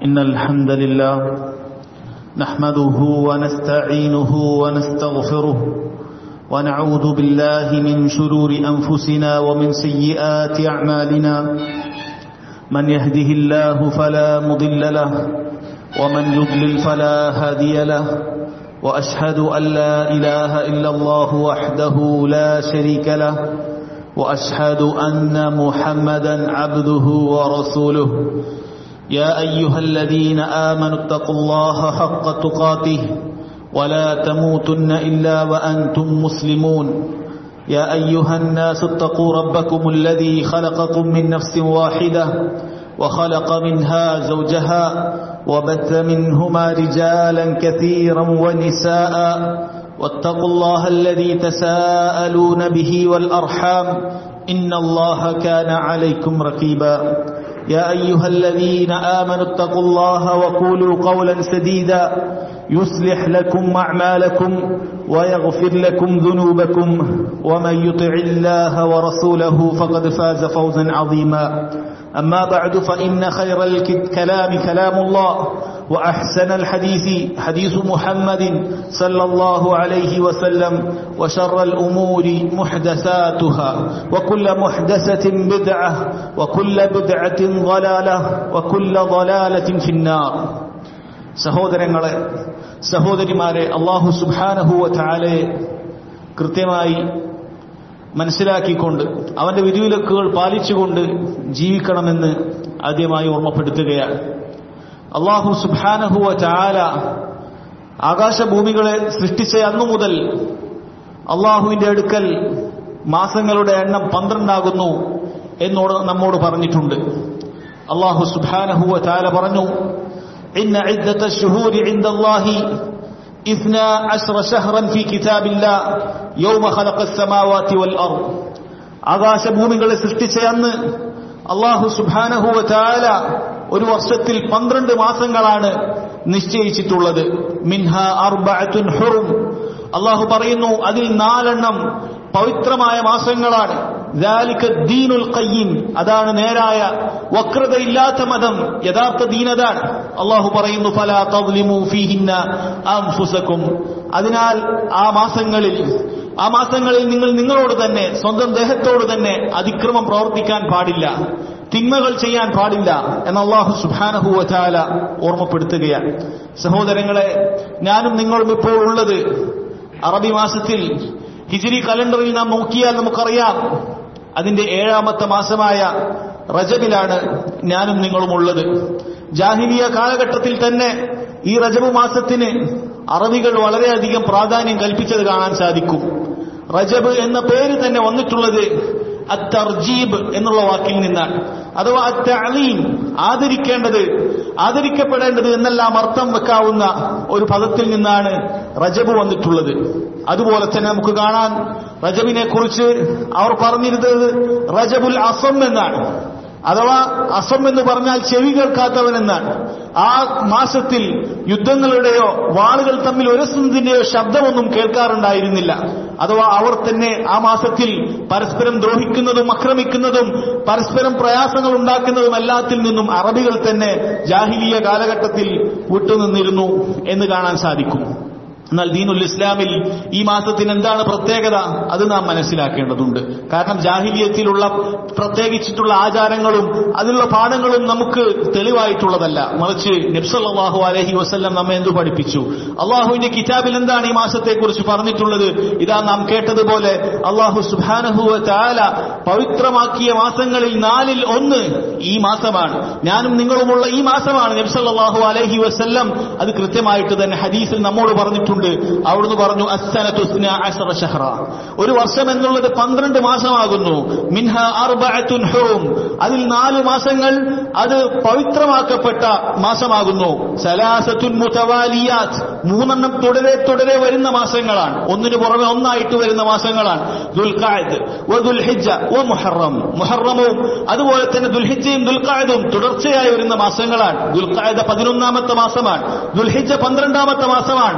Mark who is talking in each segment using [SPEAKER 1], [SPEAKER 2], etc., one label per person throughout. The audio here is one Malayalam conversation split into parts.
[SPEAKER 1] إن الحمد لله نحمده ونستعينه ونستغفره ونعوذ بالله من شرور أنفسنا ومن سيئات أعمالنا من يهده الله فلا مضل له ومن يضلل فلا هادي له وأشهد أن لا إله إلا الله وحده لا شريك له وأشهد أن محمدا عبده ورسوله يا أيها الذين آمنوا اتقوا الله حق تقاته ولا تموتن إلا وأنتم مسلمون يا أيها الناس اتقوا ربكم الذي خلقكم من نفس واحدة وخلق منها زوجها وبث منهما رجالا كثيرا ونساء واتقوا الله الذي تساءلون به والأرحام إن الله كان عليكم رقيبا يا أيها الذين آمنوا اتقوا الله وقولوا قولا سديدا يصلح لكم أعمالكم ويغفر لكم ذنوبكم ومن يطع الله ورسوله فقد فاز فوزا عظيما أما بعد فإن خير الكلام كلام الله وأحسن الحديث حديث محمد صلى الله عليه وسلم وشر الأمور محدثاتها وكل محدثة بدعة وكل بدعة ضلالة وكل ضلالة في النار സഹോദരങ്ങളെ സഹോദരിമാരെ അള്ളാഹു സുബാനഹുവ ചാലെ കൃത്യമായി മനസ്സിലാക്കിക്കൊണ്ട് അവന്റെ വിധിവിലക്കുകൾ പാലിച്ചുകൊണ്ട് ജീവിക്കണമെന്ന് ആദ്യമായി ഓർമ്മപ്പെടുത്തുകയാണ് അള്ളാഹു സുബാനഹുവ ചാല ആകാശഭൂമികളെ സൃഷ്ടിച്ച അന്നു മുതൽ അള്ളാഹുവിന്റെ അടുക്കൽ മാസങ്ങളുടെ എണ്ണം പന്ത്രണ്ടാകുന്നു എന്നോട് നമ്മോട് പറഞ്ഞിട്ടുണ്ട് അള്ളാഹു സുബാനഹുവ ചാല പറഞ്ഞു إن عدة الشهور عند الله إثنى عشر شهرا في كتاب الله يوم خلق السماوات والأرض ആകാശഭൂമികളെ സൃഷ്ടിച്ച അന്ന് അള്ളാഹു സുബാനഹുവ ചാല ഒരു വർഷത്തിൽ പന്ത്രണ്ട് മാസങ്ങളാണ് നിശ്ചയിച്ചിട്ടുള്ളത് മിൻഹ അർബഅത്തുൻ ഹുറും അള്ളാഹു പറയുന്നു അതിൽ നാലെണ്ണം പവിത്രമായ മാസങ്ങളാണ് ദീനുൽ ഖയ്യിം അതാണ് നേരായ വക്രതയില്ലാത്ത മതം യഥാർത്ഥ ദീനതാണ് അള്ളാഹു പറയുന്നു ഫലാ തദ്ലിമു ഫീഹിന്ന അൻഫുസക്കും അതിനാൽ ആ മാസങ്ങളിൽ ആ മാസങ്ങളിൽ നിങ്ങൾ നിങ്ങളോട് തന്നെ സ്വന്തം ദേഹത്തോട് തന്നെ അതിക്രമം പ്രവർത്തിക്കാൻ പാടില്ല തിന്മകൾ ചെയ്യാൻ പാടില്ല എന്ന് അള്ളാഹു സുബാനഹുവല ഓർമ്മപ്പെടുത്തുകയാണ് സഹോദരങ്ങളെ ഞാനും നിങ്ങളും ഇപ്പോൾ ഉള്ളത് അറബി മാസത്തിൽ ഹിജിരി കലണ്ടറിൽ നാം നോക്കിയാൽ നമുക്കറിയാം അതിന്റെ ഏഴാമത്തെ മാസമായ റജബിലാണ് ഞാനും നിങ്ങളും ഉള്ളത് ജാഹിലിയ കാലഘട്ടത്തിൽ തന്നെ ഈ റജബ് മാസത്തിന് അറബികൾ വളരെയധികം പ്രാധാന്യം കൽപ്പിച്ചത് കാണാൻ സാധിക്കും റജബ് എന്ന പേര് തന്നെ വന്നിട്ടുള്ളത് അത്തർജീബ് എന്നുള്ള വാക്കിൽ നിന്നാണ് അഥവാ അത്തഅലീം ആദരിക്കേണ്ടത് ആദരിക്കപ്പെടേണ്ടത് എന്നെല്ലാം അർത്ഥം വെക്കാവുന്ന ഒരു പദത്തിൽ നിന്നാണ് റജബ് വന്നിട്ടുള്ളത് അതുപോലെ തന്നെ നമുക്ക് കാണാൻ റജബിനെ കുറിച്ച് അവർ പറഞ്ഞിരുന്നത് റജബുൽ അസം എന്നാണ് അഥവാ അസം എന്ന് പറഞ്ഞാൽ ചെവി കേൾക്കാത്തവൻ എന്നാണ് ആ മാസത്തിൽ യുദ്ധങ്ങളുടെയോ വാളുകൾ തമ്മിൽ ഒരസുന്നതിന്റെയോ ശബ്ദമൊന്നും കേൾക്കാറുണ്ടായിരുന്നില്ല അഥവാ അവർ തന്നെ ആ മാസത്തിൽ പരസ്പരം ദ്രോഹിക്കുന്നതും ആക്രമിക്കുന്നതും പരസ്പരം പ്രയാസങ്ങൾ ഉണ്ടാക്കുന്നതും എല്ലാത്തിൽ നിന്നും അറബികൾ തന്നെ ജാഹിലിയ കാലഘട്ടത്തിൽ വിട്ടുനിന്നിരുന്നു എന്ന് കാണാൻ സാധിക്കും എന്നാൽ ദീനുൽ ഇസ്ലാമിൽ ഈ മാസത്തിന് എന്താണ് പ്രത്യേകത അത് നാം മനസ്സിലാക്കേണ്ടതുണ്ട് കാരണം ജാഹിലിയത്തിലുള്ള പ്രത്യേകിച്ചിട്ടുള്ള ആചാരങ്ങളും അതിലുള്ള പാഠങ്ങളും നമുക്ക് തെളിവായിട്ടുള്ളതല്ല മറിച്ച് നബ്സല്ലാഹു അലഹി വസ്ല്ലം നമ്മെ എന്തു പഠിപ്പിച്ചു അള്ളാഹുവിന്റെ കിതാബിൽ എന്താണ് ഈ മാസത്തെക്കുറിച്ച് പറഞ്ഞിട്ടുള്ളത് ഇതാ നാം കേട്ടതുപോലെ അള്ളാഹു സുബാനഹുവ ചാല പവിത്രമാക്കിയ മാസങ്ങളിൽ നാലിൽ ഒന്ന് ഈ മാസമാണ് ഞാനും നിങ്ങളുമുള്ള ഈ മാസമാണ് നബ്സല്ലാഹു അലഹി വസ്ല്ലം അത് കൃത്യമായിട്ട് തന്നെ ഹദീസിൽ നമ്മോട് പറഞ്ഞിട്ടുണ്ട് അവിടുന്ന് പറഞ്ഞു അസ്സനത്തുസ്ന അശറ ഷഹ്റ ഒരു വർഷം എന്നുള്ളത് പന്ത്രണ്ട് മാസമാകുന്നു മിൻഹ അർബഅത്തുൻ ഹുറും അതിൽ നാല് മാസങ്ങൾ അത് പവിത്രമാക്കപ്പെട്ട മാസമാകുന്നു സലാസത്തുൻ മുതവാലിയാത്ത് മൂന്നെണ്ണം തുടരെ തുടരെ വരുന്ന മാസങ്ങളാണ് ഒന്നിനു പുറമെ ഒന്നായിട്ട് വരുന്ന മാസങ്ങളാണ് ദുൽഖായത് ദുൽഹിജ ഓ മുഹറം മുഹറമും അതുപോലെ തന്നെ ദുൽഹിജയും ദുൽഖായതും തുടർച്ചയായി വരുന്ന മാസങ്ങളാണ് ദുൽഖായത പതിനൊന്നാമത്തെ മാസമാണ് ദുൽഹിജ പന്ത്രണ്ടാമത്തെ മാസമാണ് പിന്നെ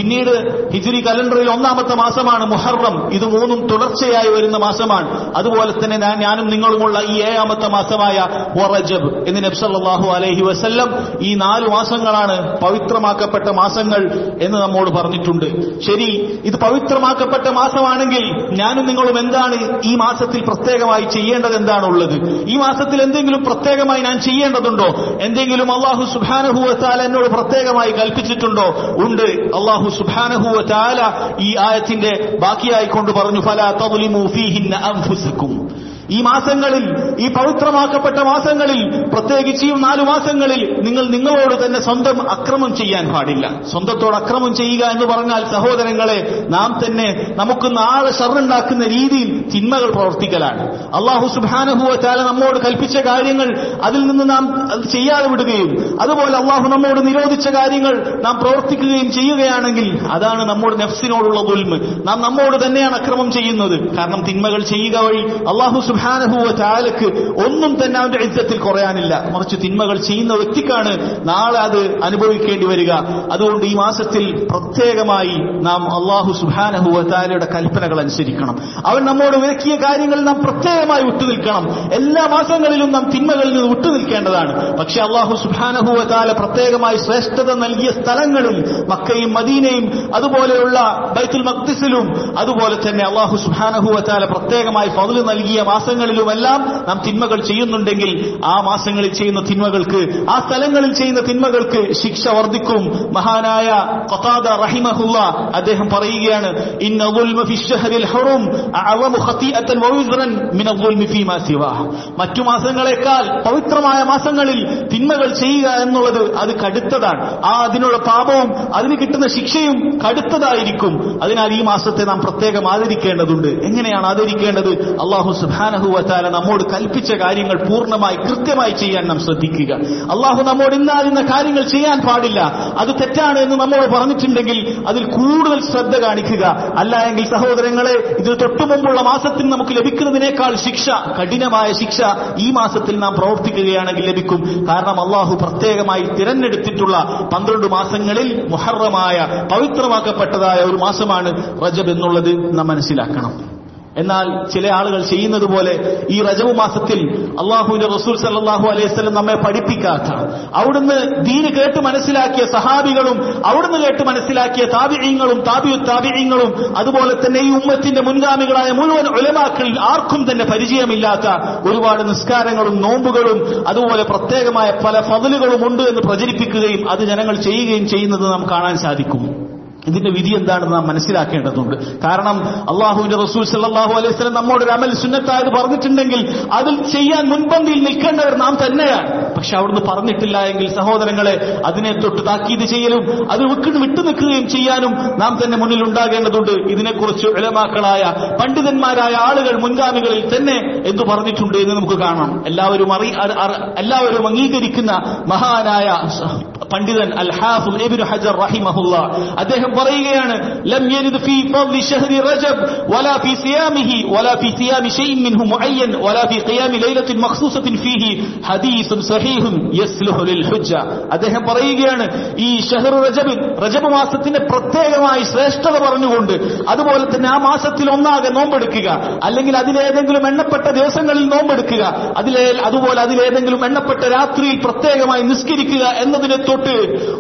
[SPEAKER 1] പിന്നീട് ഹിജുരി കലണ്ടറിൽ ഒന്നാമത്തെ മാസമാണ് മുഹറം ഇത് മൂന്നും തുടർച്ചയായി വരുന്ന മാസമാണ് അതുപോലെ തന്നെ ഞാൻ ഞാനും നിങ്ങളുമുള്ള ഈ ഏഴാമത്തെ മാസമായ വറജബ് എന്ന് നബ്സല്ലാഹു അലൈഹി വസല്ലം ഈ നാല് മാസങ്ങളാണ് പവിത്രമാക്കപ്പെട്ട മാസങ്ങൾ എന്ന് നമ്മോട് പറഞ്ഞിട്ടുണ്ട് ശരി ഇത് പവിത്രമാക്കപ്പെട്ട മാസമാണെങ്കിൽ ഞാനും നിങ്ങളും എന്താണ് ഈ മാസത്തിൽ പ്രത്യേകമായി ചെയ്യേണ്ടത് എന്താണുള്ളത് ഈ മാസത്തിൽ എന്തെങ്കിലും പ്രത്യേകമായി ഞാൻ ചെയ്യേണ്ടതുണ്ടോ എന്തെങ്കിലും അള്ളാഹു സുബാനഹുവ താല എന്നോട് പ്രത്യേകമായി കൽപ്പിച്ചിട്ടുണ്ടോ ഉണ്ട് അള്ളാഹു സുബാനഹുവ താല ഈ ആയത്തിന്റെ ബാക്കിയായി കൊണ്ട് പറഞ്ഞു ഫല തൗലിമു ഫീഹിന്ന അൻഫുസക്കും ഈ മാസങ്ങളിൽ ഈ പവിത്രമാക്കപ്പെട്ട മാസങ്ങളിൽ പ്രത്യേകിച്ച് ഈ നാലു മാസങ്ങളിൽ നിങ്ങൾ നിങ്ങളോട് തന്നെ സ്വന്തം അക്രമം ചെയ്യാൻ പാടില്ല സ്വന്തത്തോട് അക്രമം ചെയ്യുക എന്ന് പറഞ്ഞാൽ സഹോദരങ്ങളെ നാം തന്നെ നമുക്ക് നാളെ ഷറുണ്ടാക്കുന്ന രീതിയിൽ തിന്മകൾ പ്രവർത്തിക്കലാണ് അള്ളാഹു സുബാനഹുവ ചാല നമ്മോട് കൽപ്പിച്ച കാര്യങ്ങൾ അതിൽ നിന്ന് നാം അത് ചെയ്യാതെ വിടുകയും അതുപോലെ അള്ളാഹു നമ്മോട് നിരോധിച്ച കാര്യങ്ങൾ നാം പ്രവർത്തിക്കുകയും ചെയ്യുകയാണെങ്കിൽ അതാണ് നമ്മുടെ നെഫ്സിനോടുള്ള ദുൽമ് നാം നമ്മോട് തന്നെയാണ് അക്രമം ചെയ്യുന്നത് കാരണം തിന്മകൾ ചെയ്യുക വഴി അള്ളാഹു സുബാനഹുവ ചാലക്ക് ഒന്നും തന്നെ അവന്റെ ഇജ്ജത്തിൽ കുറയാനില്ല മറിച്ച് തിന്മകൾ ചെയ്യുന്ന വ്യക്തിക്കാണ് നാളെ അത് അനുഭവിക്കേണ്ടി വരിക അതുകൊണ്ട് ഈ മാസത്തിൽ പ്രത്യേകമായി നാം അള്ളാഹു സുബാനഹുവ ചാലയുടെ കൽപ്പനകൾ അനുസരിക്കണം അവൻ നമ്മോട് വിലക്കിയ കാര്യങ്ങൾ നാം പ്രത്യേകമായി വിട്ടുനിൽക്കണം എല്ലാ മാസങ്ങളിലും നാം തിന്മകളിൽ നിന്ന് വിട്ടുനിൽക്കേണ്ടതാണ് പക്ഷെ അള്ളാഹു സുബാനഹുവ ചാല പ്രത്യേകമായി ശ്രേഷ്ഠത നൽകിയ സ്ഥലങ്ങളിൽ മക്കയും മദീനയും അതുപോലെയുള്ള ബൈത്തുൽ മക്തിസിലും അതുപോലെ തന്നെ അള്ളാഹു സുബാനഹുവ ചാല പ്രത്യേകമായി ഫضل നൽകിയ മാസങ്ങളിലുമെല്ലാം നാം തിന്മകൾ ചെയ്യുന്നുണ്ടെങ്കിൽ ആ മാസങ്ങളിൽ ചെയ്യുന്ന തിന്മകൾക്ക് ആ സ്ഥലങ്ങളിൽ ചെയ്യുന്ന തിന്മകൾക്ക് ശിക്ഷ വർദ്ധിക്കും മഹാനായ ഖതാദ റഹിമഹുല്ല അദ്ദേഹം പറയുകയാണ് ഇന്ന ദുൽമ ഫി ശഹരിൽ ഹുറും അഅവമു ഖതീഅതൻ വവിസ്റൻ മിന ദുൽമി ഫീമാ സിവാഹ് മറ്റു മാസങ്ങളെക്കാൾ പവിത്രമായ മാസങ്ങളിൽ തിന്മകൾ ചെയ്യുക എന്നുള്ളത് അത് കടുത്തതാണ് ആ അതിനുള്ള പാപവും അതിന് കിട്ടുന്ന ശിക്ഷയും കടുത്തതായിരിക്കും അതിനാൽ ഈ മാസത്തെ നാം പ്രത്യേകം ആദരിക്കേണ്ടതുണ്ട് എങ്ങനെയാണ് ആദരിക്കേണ്ടത് അള്ളാഹു സുബാനഹു വത്താല നമ്മോട് കൽപ്പിച്ച കാര്യങ്ങൾ പൂർണ്ണമായി കൃത്യമായി ചെയ്യാൻ നാം ശ്രദ്ധിക്കുക അള്ളാഹു നമ്മോട് ഇന്നാലിന്ന കാര്യങ്ങൾ ചെയ്യാൻ പാടില്ല അത് തെറ്റാണ് എന്ന് നമ്മോട് പറഞ്ഞിട്ടുണ്ടെങ്കിൽ അതിൽ കൂടുതൽ ശ്രദ്ധ കാണിക്കുക അല്ല എങ്കിൽ സഹോദരങ്ങളെ ഇതിന് തൊട്ടു മുമ്പുള്ള മാസത്തിൽ നമുക്ക് ലഭിക്കുന്നതിനേക്കാൾ ശിക്ഷ കഠിനമായ ശിക്ഷ ഈ മാസത്തിൽ നാം പ്രവർത്തിക്കുകയാണെങ്കിൽ ലഭിക്കും കാരണം അള്ളാഹു പ്രത്യേകമായി തിരഞ്ഞെടുത്തിട്ടുള്ള പന്ത്രണ്ട് മാസങ്ങളിൽ മുഹറമായ പവിത്രമാക്കപ്പെട്ടതായ ഒരു മാസമാണ് റജബ് എന്നുള്ളത് നാം മനസ്സിലാക്കണം എന്നാൽ ചില ആളുകൾ ചെയ്യുന്നത് പോലെ ഈ റജബ് മാസത്തിൽ അള്ളാഹുവിന്റെ റസൂൽ സല്ലാഹു അലൈഹിസ്ലം നമ്മെ പഠിപ്പിക്കാത്ത അവിടുന്ന് ദീന് കേട്ട് മനസ്സിലാക്കിയ സഹാബികളും അവിടുന്ന് കേട്ട് മനസ്സിലാക്കിയ താപിഴയങ്ങളും താപിയു താപിഴയങ്ങളും അതുപോലെ തന്നെ ഈ ഉമ്മത്തിന്റെ മുൻഗാമികളായ മുഴുവൻ ഉലമാക്കളിൽ ആർക്കും തന്നെ പരിചയമില്ലാത്ത ഒരുപാട് നിസ്കാരങ്ങളും നോമ്പുകളും അതുപോലെ പ്രത്യേകമായ പല ഫതലുകളും ഉണ്ട് എന്ന് പ്രചരിപ്പിക്കുകയും അത് ജനങ്ങൾ ചെയ്യുകയും ചെയ്യുന്നത് നാം കാണാൻ സാധിക്കും ഇതിന്റെ വിധി എന്താണെന്ന് നാം മനസ്സിലാക്കേണ്ടതുണ്ട് കാരണം അള്ളാഹുവിന്റെ റസൂൽ സല്ലാഹു അലൈഹി സ്വലം നമ്മോട് ഒരു അമൽ സുന്നത്തായത് പറഞ്ഞിട്ടുണ്ടെങ്കിൽ അതിൽ ചെയ്യാൻ മുൻപന്തിയിൽ നിൽക്കേണ്ടവർ നാം തന്നെയാണ് പക്ഷെ അവിടുന്ന് പറഞ്ഞിട്ടില്ല എങ്കിൽ സഹോദരങ്ങളെ അതിനെ തൊട്ട് താക്കീത് ചെയ്യലും അത് വിട്ടു വിട്ടു നിൽക്കുകയും ചെയ്യാനും നാം തന്നെ മുന്നിൽ ഉണ്ടാകേണ്ടതുണ്ട് ഇതിനെക്കുറിച്ച് ഇളമാക്കളായ പണ്ഡിതന്മാരായ ആളുകൾ മുൻഗാമികളിൽ തന്നെ എന്തു പറഞ്ഞിട്ടുണ്ട് എന്ന് നമുക്ക് കാണാം എല്ലാവരും അറി എല്ലാവരും അംഗീകരിക്കുന്ന മഹാനായ പണ്ഡിതൻ അൽ ഹാഫുൽ ഇബ്നു ഹജർ റഹിമഹുല്ല അദ്ദേഹം പറയുകയാണ് ലം യരിദ് ഫീ ഫضل شهر رجب ولا في صيامه ولا في صيام شيء منه معين ولا في قيام ليلة مخصوصة فيه حديث صحيح يصلح للحجة അദ്ദേഹം പറയുകയാണ് ഈ ഷഹർ റജബ് റജബ് മാസത്തിന്റെ പ്രത്യേകമായി ശ്രേഷ്ഠത പറഞ്ഞുകൊണ്ട് അതുപോലെ തന്നെ ആ മാസത്തിൽ ഒന്നാകെ നോമ്പെടുക്കുക അല്ലെങ്കിൽ അതിലേതെങ്കിലും എണ്ണപ്പെട്ട ദിവസങ്ങളിൽ നോമ്പെടുക്കുക അതിലെ അതുപോലെ അതിലേതെങ്കിലും എണ്ണപ്പെട്ട രാത്രിയിൽ പ്രത്യേകമായി നിസ്കരിക്കുക എന്നതിനെ തൊട്ട്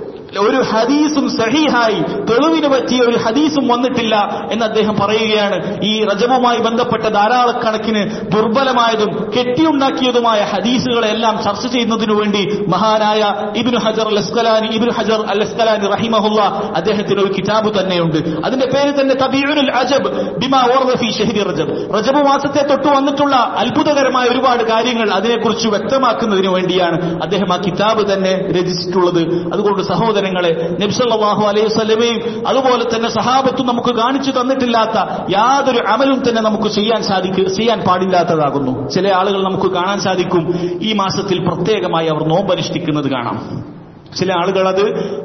[SPEAKER 1] ഒരു ഹദീസും സഹീഹായി തെളിവിന് പറ്റിയ ഒരു ഹദീസും വന്നിട്ടില്ല എന്ന് അദ്ദേഹം പറയുകയാണ് ഈ റജബുമായി ബന്ധപ്പെട്ട ധാരാളക്കണക്കിന് ദുർബലമായതും കെട്ടിയുണ്ടാക്കിയതുമായ ഹദീസുകളെല്ലാം ചർച്ച ചെയ്യുന്നതിനു വേണ്ടി മഹാനായ ഇബിനു ഹജർ അൽ അസ്കലാനി ഇബിനു ഹജർ അൽ അസ്കലാനി റഹിമഹുല്ല അദ്ദേഹത്തിന് ഒരു കിതാബ് തന്നെയുണ്ട് അതിന്റെ പേര് തന്നെ തബീഉൽ അജബ് ബിമാ ഓർദ ഫീ ഷഹരി റജബ് റജബ് മാസത്തെ തൊട്ട് വന്നിട്ടുള്ള അത്ഭുതകരമായ ഒരുപാട് കാര്യങ്ങൾ അതിനെക്കുറിച്ച് വ്യക്തമാക്കുന്നതിന് വേണ്ടിയാണ് അദ്ദേഹം ആ കിതാബ് തന്നെ രചിച്ചിട്ടുള്ളത് അതുകൊണ്ട് സഹോദരങ്ങളെ നബ്സല്ലാഹു അലൈഹി സ്വലമയും അതുപോലെ തന്നെ സഹാബത്തും നമുക്ക് കാണിച്ചു തന്നിട്ടില്ലാത്ത യാതൊരു അമലും തന്നെ നമുക്ക് ചെയ്യാൻ സാധിക്കുക ചെയ്യാൻ പാടില്ലാത്തതാകുന്നു ചില ആളുകൾ നമുക്ക് കാണാൻ സാധിക്കും ഈ മാസത്തിൽ പ്രത്യേകമായി അവർ നോമ്പനുഷ്ഠിക്കുന്നത് കാണാം ചില ആളുകൾ അത്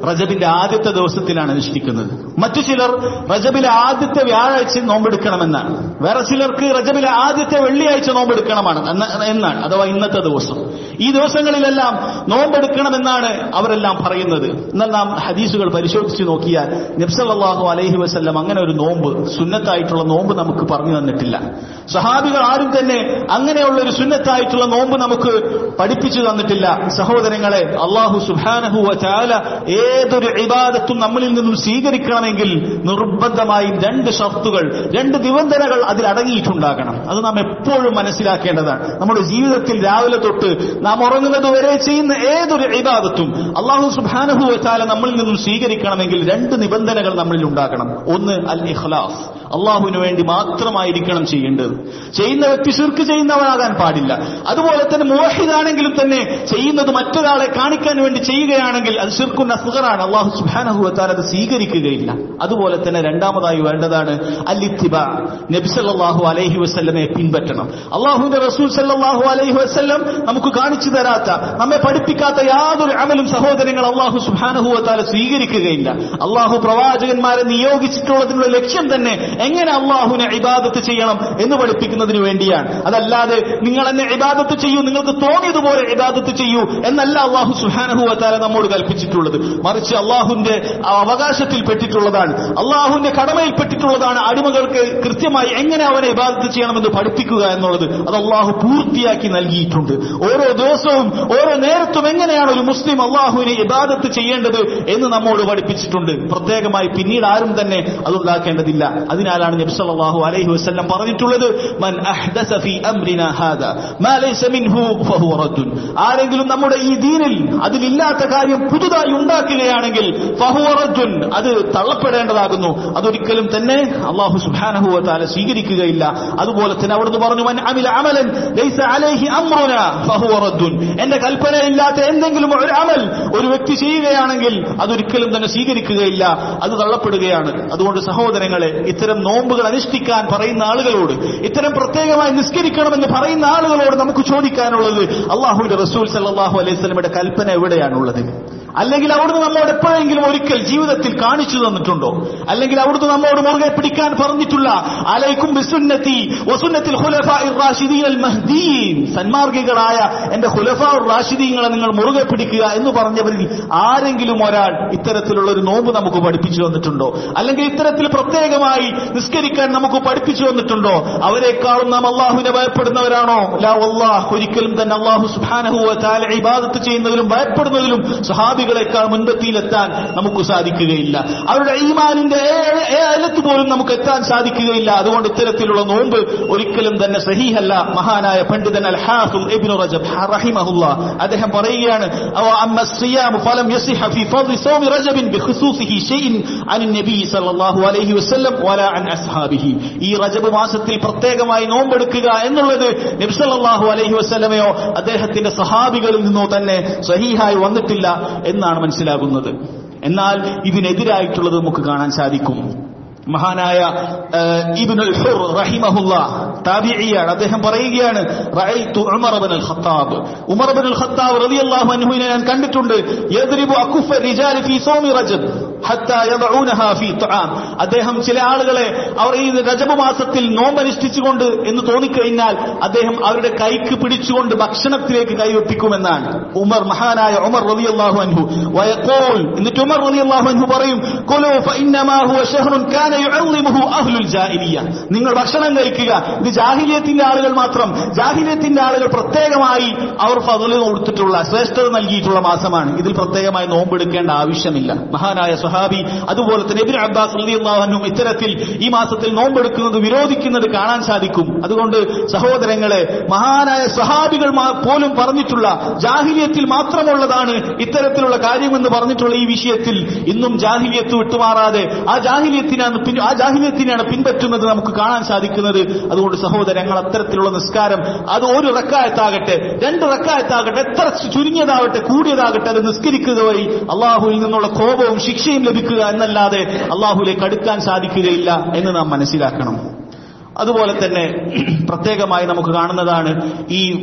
[SPEAKER 1] റജബിന്റെ ആദ്യത്തെ ദിവസത്തിലാണ് അനുഷ്ഠിക്കുന്നത് മറ്റു ചിലർ റജബിലെ ആദ്യത്തെ വ്യാഴാഴ്ച നോമ്പെടുക്കണമെന്നാണ് വേറെ ചിലർക്ക് റജബിലെ ആദ്യത്തെ വെള്ളിയാഴ്ച നോമ്പെടുക്കണമാണ് എന്ന- എന്നാണ് അഥവാ ഇന്നത്തെ ദിവസം ഈ ദിവസങ്ങളിലെല്ലാം നോമ്പെടുക്കണമെന്നാണ് അവരെല്ലാം പറയുന്നത് എന്നാൽ നാം ഹദീസുകൾ പരിശോധിച്ച് നോക്കിയാൽ നബ്സല്ലാഹു അലൈഹി വസല്ലം അങ്ങനെ ഒരു നോമ്പ് സുന്നത്തായിട്ടുള്ള നോമ്പ് നമുക്ക് പറഞ്ഞു തന്നിട്ടില്ല സഹാബികൾ ആരും തന്നെ അങ്ങനെയുള്ള ഒരു സുന്നത്തായിട്ടുള്ള നോമ്പ് നമുക്ക് പഠിപ്പിച്ചു തന്നിട്ടില്ല സഹോദരങ്ങളെ അള്ളാഹു സുബാനഹുവ ചാല ഏതൊരു ഇബാദത്തും നമ്മളിൽ നിന്നും സ്വീകരിക്കണമെങ്കിൽ നിർബന്ധമായും രണ്ട് ഷർത്തുകൾ രണ്ട് നിബന്ധനകൾ അതിൽ അടങ്ങിയിട്ടുണ്ടാകണം അത് നാം എപ്പോഴും മനസ്സിലാക്കേണ്ടതാണ് നമ്മുടെ ജീവിതത്തിൽ രാവിലെ തൊട്ട് നാം ഉറങ്ങുന്നത് വരെ ചെയ്യുന്ന ഏതൊരു ഇബാദത്തും അള്ളാഹു സുബാനഹുവ ചാല നമ്മളിൽ നിന്നും സ്വീകരിക്കണമെങ്കിൽ രണ്ട് നിബന്ധനകൾ നമ്മളിൽ ഉണ്ടാകണം ഒന്ന് അൽ ഇഖ്ലാസ് അള്ളാഹുവിന് വേണ്ടി മാത്രമായിരിക്കണം ചെയ്യേണ്ടത് ചെയ്യുന്ന വ്യക്തി ശിർക്ക് ചെയ്യുന്നവനാകാൻ പാടില്ല അതുപോലെ തന്നെ മുവഹിദാണെങ്കിലും തന്നെ ചെയ്യുന്നത് മറ്റൊരാളെ കാണിക്കാൻ വേണ്ടി ചെയ്യുകയാണെങ്കിൽ അത് ശിർക്കുൻ അസ്ഗറാണ് അള്ളാഹു സുബാനഹുവത്താൽ അത് സ്വീകരിക്കുകയില്ല അതുപോലെ തന്നെ രണ്ടാമതായി വേണ്ടതാണ് അല്ലിത്തിബ നബി സല്ലല്ലാഹു അലൈഹി വസല്ലമയെ പിൻപറ്റണം അള്ളാഹുവിന്റെ റസൂൽ സല്ലല്ലാഹു അലൈഹി വസല്ലം നമുക്ക് കാണിച്ചു തരാത്ത നമ്മെ പഠിപ്പിക്കാത്ത യാതൊരു അമലും സഹോദരങ്ങൾ അള്ളാഹു സുബാനഹുവത്താല സ്വീകരിക്കുകയില്ല അള്ളാഹു പ്രവാചകന്മാരെ നിയോഗിച്ചിട്ടുള്ളതിനുള്ള ലക്ഷ്യം തന്നെ എങ്ങനെ അള്ളാഹുവിനെ ഇബാദത്ത് ചെയ്യണം എന്ന് പഠിപ്പിക്കുന്നതിന് വേണ്ടിയാണ് അതല്ലാതെ നിങ്ങൾ എന്നെ ഇബാദത്ത് ചെയ്യൂ നിങ്ങൾക്ക് തോന്നിയതുപോലെ ഇബാദത്ത് ചെയ്യൂ എന്നല്ല അള്ളാഹു സുഹാനഹുവത്താല നമ്മോട് കൽപ്പിച്ചിട്ടുള്ളത് മറിച്ച് അള്ളാഹുവിന്റെ അവകാശത്തിൽ പെട്ടിട്ടുള്ളതാണ് അള്ളാഹുവിന്റെ കടമയിൽപ്പെട്ടിട്ടുള്ളതാണ് അടിമകൾക്ക് കൃത്യമായി എങ്ങനെ അവനെ ഇബാദത്ത് ചെയ്യണമെന്ന് പഠിപ്പിക്കുക എന്നുള്ളത് അത് അള്ളാഹു പൂർത്തിയാക്കി നൽകിയിട്ടുണ്ട് ഓരോ ദിവസവും ഓരോ നേരത്തും എങ്ങനെയാണ് ഒരു മുസ്ലിം അള്ളാഹുവിനെ ഇബാദത്ത് ചെയ്യേണ്ടത് എന്ന് നമ്മോട് പഠിപ്പിച്ചിട്ടുണ്ട് പ്രത്യേകമായി പിന്നീട് ആരും തന്നെ അതുണ്ടാക്കേണ്ടതില്ല അതിനാലാണ് നബി സല്ലല്ലാഹു അലൈഹി വസല്ലം പറഞ്ഞിട്ടുള്ളത് മൻ അഹ്ദസ ഫീ അംരിനാ ഹാദാ മാ ലൈസ മിൻഹു ഫഹുവ റദ്ദുൻ ആരെങ്കിലും നമ്മുടെ ഈ ദീനിൽ അതിലില്ലാത്ത കാര്യം പുതുതായി ഉണ്ടാക്കുകയാണെങ്കിൽ ഫഹുവ റദ്ദുൻ അത് തള്ളപ്പെടേണ്ടതാകുന്നു അതൊരിക്കലും തന്നെ അല്ലാഹു സുബ്ഹാനഹു വ തആല സ്വീകരിക്കുകയില്ല അതുപോലെ തന്നെ അവിടുന്ന് പറഞ്ഞു മൻ അമില അമലൻ ലൈസ അലൈഹി അംറുനാ ഫഹുവ റദ്ദുൻ എന്റെ കൽപ്പനയില്ലാത്ത എന്തെങ്കിലും ഒരു അമൽ ഒരു വ്യക്തി ചെയ്യുകയാണെങ്കിൽ അതൊരിക്കലും തന്നെ സ്വീകരിക്കുകയില്ല അത് തള്ളപ്പെടുകയാണ് അതുകൊണ്ട് സഹോദരങ്ങളെ ഇത്തരം നോമ്പുകൾ അനുഷ്ഠിക്കാൻ പറയുന്ന ആളുകളോട് ഇത്തരം പ്രത്യേകമായി നിസ്കരിക്കണമെന്ന് പറയുന്ന ആളുകളോട് നമുക്ക് ചോദിക്കാനുള്ളത് അള്ളാഹുവിന്റെ റസൂൽ സല്ലാഹു അലൈഹി സ്വലമിയുടെ കൽപ്പന എവിടെയാണുള്ളത് അല്ലെങ്കിൽ അവിടുന്ന് നമ്മോട് എപ്പോഴെങ്കിലും ഒരിക്കൽ ജീവിതത്തിൽ കാണിച്ചു തന്നിട്ടുണ്ടോ അല്ലെങ്കിൽ അവിടുന്ന് നമ്മോട് മുറുകെ പിടിക്കാൻ പറഞ്ഞിട്ടുള്ള അലൈക്കും ബിസുന്നത്തി വസുന്നത്തിൽ ഖുലഫാഇർ റാഷിദീൻ അൽ മഹ്ദീൻ സന്മാർഗികളായ എന്റെ ഖുലഫാ റാഷിദീങ്ങളെ നിങ്ങൾ മുറുകെ പിടിക്കുക എന്ന് പറഞ്ഞവരിൽ ആരെങ്കിലും ഒരാൾ ഇത്തരത്തിലുള്ള ഒരു നോമ്പ് നമുക്ക് പഠിപ്പിച്ചു തന്നിട്ടുണ്ടോ അല്ലെങ്കിൽ ഇത്തരത്തിൽ പ്രത്യേകമായി നിസ്കരിക്കാൻ നമുക്ക് പഠിപ്പിച്ചു തന്നിട്ടുണ്ടോ അവരെക്കാളും നാം അള്ളാഹുവിനെ ഭയപ്പെടുന്നവരാണോ ലാ വല്ലാഹ് ഒരിക്കലും തന്നെ അള്ളാഹു സുബ്ഹാനഹു വ തആല ഇബാദത്ത് ചെയ്യുന്നതിലും ഭയപ്പെടുന്നതിലും സഹാബികളെക്കാൾ മുൻപത്തിയിലെത്താൻ നമുക്ക് സാധിക്കുകയില്ല അവരുടെ ഈമാനിന്റെ ഏ- ഏലത്ത് പോലും നമുക്ക് എത്താൻ സാധിക്കുകയില്ല അതുകൊണ്ട് ഇത്തരത്തിലുള്ള നോമ്പ് ഒരിക്കലും തന്നെ സഹീഹല്ല മഹാനായ പണ്ഡിതൻ അൽ ഹാഫിൽ ഇബ്നു റജബ് റഹിമഹുല്ല അദ്ദേഹം പറയുകയാണ് അവ അമ്മ الصيام فلم يصح في فضل صوم رجب بخصوصه شيء عن النبي صلى الله عليه وسلم ولا عن أصحابه ഈ റജബ് മാസത്തിൽ പ്രത്യേകമായി നോമ്പെടുക്കുക എന്നുള്ളത് നബ്സല്ലാഹു അലൈഹി വസ്ലമയോ അദ്ദേഹത്തിന്റെ സഹാബികളിൽ നിന്നോ തന്നെ സഹീഹായി വന്നിട്ടില്ല എന്നാണ് മനസ്സിലാകുന്നത് എന്നാൽ ഇതിനെതിരായിട്ടുള്ളത് നമുക്ക് കാണാൻ സാധിക്കും മഹാനായ ഏഹ്, ഇബ്നുൽ ഹുർ റഹിമഹുല്ല താബിഇയാണ് അദ്ദേഹം പറയുകയാണ് റഅയ്തു Umar ibnul Khattab Umar ibnul Khattab റളിയല്ലാഹു അൻഹുവിനെ ഞാൻ കണ്ടിട്ടുണ്ട് യദ്രിബു അകുഫ റിജാൽ ഫീ സൗമി റജബ് ഹത്താ യദഊനഹാ ഫീ തുആം അദ്ദേഹം ചില ആളുകളെ അവർ ഈ രജബ് മാസത്തിൽ നോമ്പനുഷ്ഠിച്ചുകൊണ്ട് എന്ന് തോന്നിക്കഴിഞ്ഞാൽ അദ്ദേഹം അവരുടെ കൈക്ക് പിടിച്ചുകൊണ്ട് ഭക്ഷണത്തിലേക്ക് കൈവെപ്പിക്കുമെന്നാണ് ഉമർ മഹാനായ ഉമർ റളിയല്ലാഹു അൻഹു വയഖൂൽ എന്നിട്ട് ഉമർ റളിയല്ലാഹു അൻഹു പറയും കുലു ഫഇന്നമാ ഹുവ ഷഹ്റുൻ കാന യുഅള്ളിമുഹു അഹ്ലുൽ ജാഹിലിയ നിങ്ങൾ ഭക്ഷണം കഴിക്കുക ഇത് ജാഹിലിയത്തിന്റെ ആളുകൾ മാത്രം ജാഹിലിയത്തിന്റെ ആളുകൾ പ്രത്യേകമായി അവർ ഫضل കൊടുത്തിട്ടുള്ള ശ്രേഷ്ഠത നൽകിയിട്ടുള്ള മാസമാണ് ഇതിൽ പ്രത്യേകമായി നോമ്പെടുക്കേണ്ട ആവശ്യമില്ല മഹാനായ സ്വഹാബി അതുപോലെ തന്നെ ഇബ്നു അബ്ബാസ് റളിയല്ലാഹു അൻഹും ഇത്തരത്തിൽ ഈ മാസത്തിൽ നോമ്പെടുക്കുന്നത് വിരോധിക്കുന്നത് കാണാൻ സാധിക്കും അതുകൊണ്ട് സഹോദരങ്ങളെ മഹാനായ സ്വഹാബികൾ മാ- പോലും പറഞ്ഞിട്ടുള്ള ജാഹിലിയത്തിൽ മാത്രമുള്ളതാണ് ഇത്തരത്തിലുള്ള കാര്യമെന്ന് പറഞ്ഞിട്ടുള്ള ഈ വിഷയത്തിൽ ഇന്നും ജാഹിലിയത്ത് വിട്ടുമാറാതെ ആ ജാഹിലിയത്തിനാണ് പിൻ- ആ ജാഹിലിയത്തിനാണ് പിൻപറ്റുന്നത് നമുക്ക് കാണാൻ സാധിക്കുന്നത് അതുകൊണ്ട് സഹോദരങ്ങൾ അത്തരത്തിലുള്ള നിസ്കാരം അത് ഒരു റക്കായത്താകട്ടെ രണ്ട് റക്കായത്താകട്ടെ എത്ര ചുരുങ്ങിയതാവട്ടെ കൂടിയതാകട്ടെ അത് നിസ്കരിക്കുക വഴി അള്ളാഹുവിൽ നിന്നുള്ള കോപവും ശിക്ഷയും ലഭിക്കുക എന്നല്ലാതെ അള്ളാഹുലേക്ക് അടുക്കാൻ സാധിക്കുകയില്ല എന്ന് നാം മനസ്സിലാക്കണം അതുപോലെ തന്നെ പ്രത്യേകമായി നമുക്ക് കാണുന്നതാണ് ഈ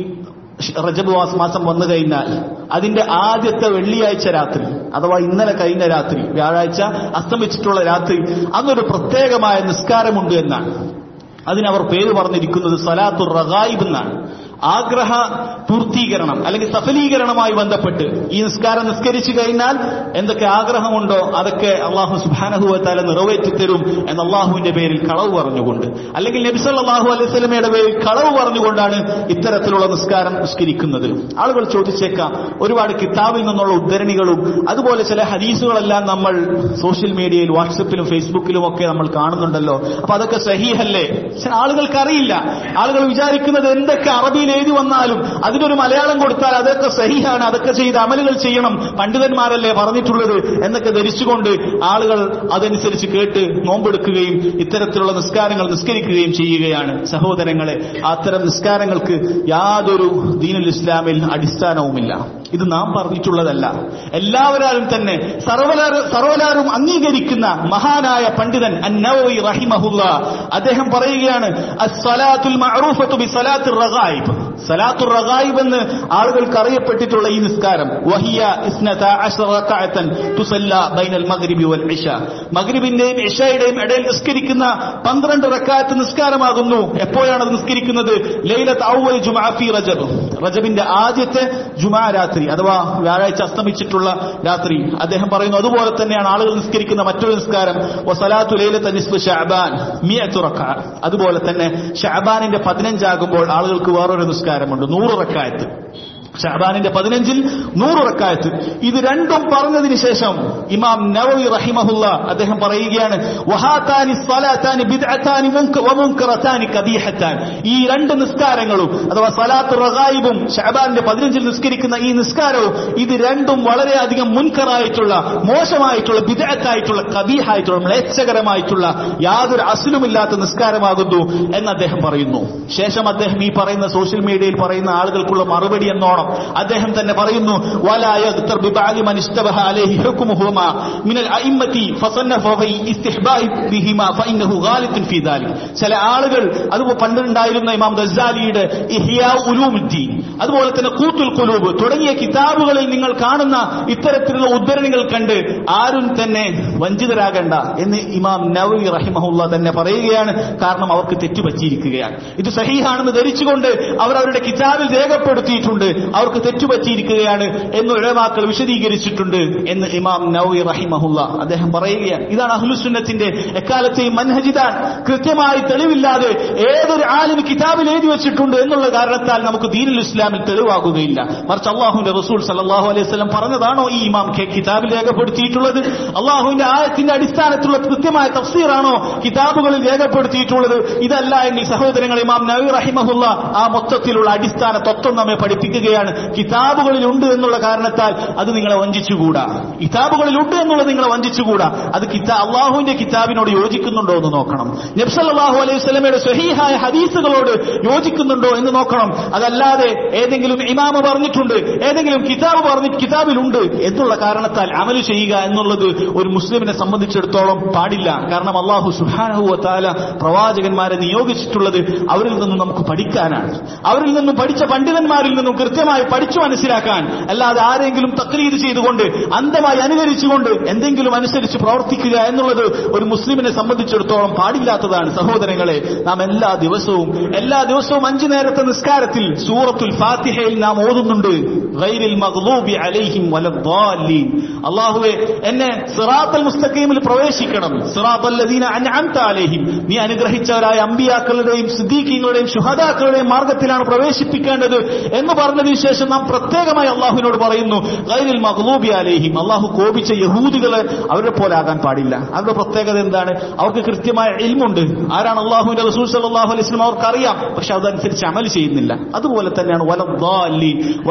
[SPEAKER 1] റജബ് മാസ- മാസം വന്നു കഴിഞ്ഞാൽ അതിന്റെ ആദ്യത്തെ വെള്ളിയാഴ്ച രാത്രി അഥവാ ഇന്നലെ കഴിഞ്ഞ രാത്രി വ്യാഴാഴ്ച അസ്തമിച്ചിട്ടുള്ള രാത്രി അന്നൊരു പ്രത്യേകമായ നിസ്കാരമുണ്ട് എന്നാണ് അതിനവർ പേര് പറഞ്ഞിരിക്കുന്നത് സലാത്തുർ റഗായിബ് എന്നാണ് ആഗ്രഹ പൂർത്തീകരണം അല്ലെങ്കിൽ സഫലീകരണമായി ബന്ധപ്പെട്ട് ഈ നിസ്കാരം നിസ്കരിച്ചു കഴിഞ്ഞാൽ എന്തൊക്കെ ആഗ്രഹമുണ്ടോ അതൊക്കെ അള്ളാഹു സുബാനഹുവത്താല നിറവേറ്റി തരും എന്ന അള്ളാഹുവിന്റെ പേരിൽ കളവ് പറഞ്ഞുകൊണ്ട് അല്ലെങ്കിൽ നബിസല്ലാഹു അലൈഹി സ്വലമയുടെ പേരിൽ കളവ് പറഞ്ഞുകൊണ്ടാണ് ഇത്തരത്തിലുള്ള നിസ്കാരം നിസ്കരിക്കുന്നത് ആളുകൾ ചോദിച്ചേക്കാം ഒരുപാട് കിതാബിൽ നിന്നുള്ള ഉദ്ധരണികളും അതുപോലെ ചില ഹദീസുകളെല്ലാം നമ്മൾ സോഷ്യൽ മീഡിയയിൽ വാട്സപ്പിലും ഫേസ്ബുക്കിലും ഒക്കെ നമ്മൾ കാണുന്നുണ്ടല്ലോ അപ്പൊ അതൊക്കെ സഹീഹല്ലേ പക്ഷെ ആളുകൾക്ക് അറിയില്ല ആളുകൾ വിചാരിക്കുന്നത് എന്തൊക്കെ അറബിയിൽ എഴുതി വന്നാലും അതിനൊരു മലയാളം കൊടുത്താൽ അതൊക്കെ സഹിഹാണ് അതൊക്കെ ചെയ്ത് അമലുകൾ ചെയ്യണം പണ്ഡിതന്മാരല്ലേ പറഞ്ഞിട്ടുള്ളത് എന്നൊക്കെ ധരിച്ചുകൊണ്ട് ആളുകൾ അതനുസരിച്ച് കേട്ട് നോമ്പെടുക്കുകയും ഇത്തരത്തിലുള്ള നിസ്കാരങ്ങൾ നിസ്കരിക്കുകയും ചെയ്യുകയാണ് സഹോദരങ്ങളെ അത്തരം നിസ്കാരങ്ങൾക്ക് യാതൊരു ദീനുൽ ഇസ്ലാമിൽ അടിസ്ഥാനവുമില്ല ഇത് നാം പറഞ്ഞിട്ടുള്ളതല്ല എല്ലാവരും തന്നെ സർവലാര സർവലാരും അംഗീകരിക്കുന്ന മഹാനായ പണ്ഡിതൻ അന്നവി റഹിമഹുല്ല അദ്ദേഹം പറയുകയാണ് അസ്സലാത്തുൽ മഅറൂഫത്തു ബിസലാത്തുർ റഗായിബ് സലാത്തുർ റഗായിബ് എന്ന് ആളുകൾക്ക് അറിയപ്പെട്ടിട്ടുള്ള ഈ നിസ്കാരം വഹിയ ഇസ്നത അശ്റ റകഅത്തൻ തുസല്ല ബൈനൽ മഗ്രിബി വൽ ഇശ മഗ്രിബിന്റെയും ഇശയുടെയും ഇടയിൽ നിസ്കരിക്കുന്ന പന്ത്രണ്ട് റക്കാത്ത് നിസ്കാരമാകുന്നു എപ്പോഴാണ് അത് നിസ്കരിക്കുന്നത് ലൈലത്ത് ഔവൽ ജുമഅ ഫി റജബ് റജബിന്റെ ആദ്യത്തെ ജുമാ രാത്രി അഥവാ വ്യാഴാഴ്ച അസ്തമിച്ചിട്ടുള്ള രാത്രി അദ്ദേഹം പറയുന്നു അതുപോലെ തന്നെയാണ് ആളുകൾ നിസ്കരിക്കുന്ന മറ്റൊരു നിസ്കാരം വസലാത്തു ലൈലത്ത് നിസ്ഫ് ഷഅബാൻ മിയത്തു റക്അ അതുപോലെ തന്നെ ഷഅബാനിന്റെ പതിനഞ്ചാകുമ്പോൾ ആളുകൾക്ക് വേറൊരു നിസ്കാരമുണ്ട് നൂറ് റക്കായത്ത് ഷഹബാനിന്റെ പതിനഞ്ചിൽ നൂറ് റക്കായത്ത് ഇത് രണ്ടും പറഞ്ഞതിന് ശേഷം ഇമാം നവവി റഹിമഹുല്ല അദ്ദേഹം പറയുകയാണ് വഹാത്താനി സ്വലാത്താനി ബിദ്അത്താനി മുൻക- വമുൻകറത്താനി കബീഹത്താൻ ഈ രണ്ട് നിസ്കാരങ്ങളും അഥവാ സലാത്ത് റഗായിബും ഷഹബാനിന്റെ പതിനഞ്ചിൽ നിസ്കരിക്കുന്ന ഈ നിസ്കാരവും ഇത് രണ്ടും വളരെയധികം മുൻകറായിട്ടുള്ള മോശമായിട്ടുള്ള ബിദ്അത്തായിട്ടുള്ള കബീഹായിട്ടുള്ള മ്ലേച്ഛകരമായിട്ടുള്ള യാതൊരു അസുലുമില്ലാത്ത നിസ്കാരമാകുന്നു എന്ന് അദ്ദേഹം പറയുന്നു ശേഷം അദ്ദേഹം ഈ പറയുന്ന സോഷ്യൽ മീഡിയയിൽ പറയുന്ന ആളുകൾക്കുള്ള മറുപടി എന്നോണം അദ്ദേഹം തന്നെ പറയുന്നു ولا يغتر ببعض من اشتبه عليه حكمهما من الأئمة فصنف في استحباء بهما فإنه غالط في ذلك ചില ആളുകൾ അതുപോലെ പണ്ടുണ്ടായിരുന്ന ഇമാം ഗസാലിയുടെ ഇഹിയാ ഉലൂമുദ്ദീൻ അതുപോലെ തന്നെ കൂത്തുൽ കുലൂബ് തുടങ്ങിയ കിതാബുകളിൽ നിങ്ങൾ കാണുന്ന ഇത്തരത്തിലുള്ള ഉദ്ധരണികൾ കണ്ട് ആരും തന്നെ വഞ്ചിതരാകണ്ട എന്ന് ഇമാം നവവി റഹിമഹുല്ല തന്നെ പറയുകയാണ് കാരണം അവർക്ക് തെറ്റുപറ്റിയിരിക്കുകയാണ് ഇത് സഹീഹാണെന്ന് ധരിച്ചുകൊണ്ട് അവർ അവരുടെ കിതാബിൽ രേഖപ്പെടുത്തിയിട്ടുണ്ട് അവർക്ക് തെറ്റുപറ്റിയിരിക്കുകയാണ് എന്ന് ഉഴവാക്കൾ വിശദീകരിച്ചിട്ടുണ്ട് എന്ന് ഇമാം നവി റഹിമഹുല്ല അദ്ദേഹം പറയുകയാണ് ഇതാണ് അഹ്ലുസുന്നത്തിന്റെ എക്കാലത്തെയും മൻഹജിദാൻ കൃത്യമായി തെളിവില്ലാതെ ഏതൊരു ആലിന് കിതാബിൽ എഴുതി വെച്ചിട്ടുണ്ട് എന്നുള്ള കാരണത്താൽ നമുക്ക് ദീനുൽ ഇസ്ലാമിൽ തെളിവാകുകയില്ല മറിച്ച് അള്ളാഹുവിന്റെ റസൂൽ സല്ലാഹു അലൈഹി സ്വലം പറഞ്ഞതാണോ ഈ ഇമാം ഖെ കിതാബിൽ രേഖപ്പെടുത്തിയിട്ടുള്ളത് അള്ളാഹുവിന്റെ ആയത്തിന്റെ അടിസ്ഥാനത്തിലുള്ള കൃത്യമായ തഫ്സീറാണോ കിതാബുകളിൽ രേഖപ്പെടുത്തിയിട്ടുള്ളത് ഇതല്ല എങ്കിൽ സഹോദരങ്ങൾ ഇമാം നവി റഹിമഹുല്ല ആ മൊത്തത്തിലുള്ള അടിസ്ഥാന തത്വം നമ്മെ പഠിപ്പിക്കുകയാണ് കിതാബുകളിൽ ഉണ്ട് എന്നുള്ള കാരണത്താൽ അത് നിങ്ങളെ വഞ്ചിച്ചുകൂടാ കിതാബുകളിൽ ഉണ്ട് എന്നുള്ളത് നിങ്ങളെ വഞ്ചിച്ചുകൂടാ അത് കിതാ അള്ളാഹുവിന്റെ കിതാബിനോട് യോജിക്കുന്നുണ്ടോ എന്ന് നോക്കണം നബ്സല്ലാഹു അലൈഹി സ്വലമയുടെ സ്വഹീഹായ ഹദീസുകളോട് യോജിക്കുന്നുണ്ടോ എന്ന് നോക്കണം അതല്ലാതെ ഏതെങ്കിലും ഇമാമ് പറഞ്ഞിട്ടുണ്ട് ഏതെങ്കിലും കിതാബ് പറഞ്ഞ് കിതാബിലുണ്ട് എന്നുള്ള കാരണത്താൽ അമല് ചെയ്യുക എന്നുള്ളത് ഒരു മുസ്ലിമിനെ സംബന്ധിച്ചിടത്തോളം പാടില്ല കാരണം അള്ളാഹു സുഹാനഹു താല പ്രവാചകന്മാരെ നിയോഗിച്ചിട്ടുള്ളത് അവരിൽ നിന്നും നമുക്ക് പഠിക്കാനാണ് അവരിൽ നിന്നും പഠിച്ച പണ്ഡിതന്മാരിൽ നിന്നും കൃത്യമായി പഠിച്ചു മനസ്സിലാക്കാൻ അല്ലാതെ ആരെങ്കിലും തക്ലീത് ചെയ്തുകൊണ്ട് അന്ധമായി അനുകരിച്ചുകൊണ്ട് എന്തെങ്കിലും അനുസരിച്ച് പ്രവർത്തിക്കുക എന്നുള്ളത് ഒരു മുസ്ലിമിനെ സംബന്ധിച്ചിടത്തോളം പാടില്ലാത്തതാണ് സഹോദരങ്ങളെ നാം എല്ലാ ദിവസവും എല്ലാ ദിവസവും അഞ്ചു നേരത്തെ നിസ്കാരത്തിൽ സൂറത്തുൽ ഫാത്തിഹയിൽ നാം ഓതുന്നുണ്ട് ഗൈരിൽ മഗ്ലൂബി അലൈഹിം വലദ്ദാലീൻ അള്ളാഹുവെ എന്നെ സിറാത്തൽ മുസ്തഖീമിൽ പ്രവേശിക്കണം സിറാത്തൽ ലദീന അൻഅംത അലൈഹിം നീ അനുഗ്രഹിച്ചവരായ അമ്പിയാക്കളുടെയും സിദ്ദീഖീങ്ങളുടെയും ശുഹദാക്കളുടെയും മാർഗത്തിലാണ് പ്രവേശിപ്പിക്കേണ്ടത് എന്ന് പറഞ്ഞതിന് ശേഷം നാം പ്രത്യേകമായി അള്ളാഹുവിനോട് പറയുന്നു ഗൈരിൽ മഗ്ലൂബി അലൈഹിം അള്ളാഹു കോപിച്ച യഹൂദികളെ അവരെ പോലെ ആകാൻ പാടില്ല അവരുടെ പ്രത്യേകത എന്താണ് അവർക്ക് കൃത്യമായ ഇൽമുണ്ട് ആരാണ് അള്ളാഹുവിന്റെ റസൂൽ സല്ലല്ലാഹു അലൈഹി വസല്ലം അവർക്ക് അറിയാം പക്ഷെ അതനുസരിച്ച് അമൽ ചെയ്യുന്നില്ല അതുപോലെ തന്നെയാണ് വലദ്ദാലി വലി വഴി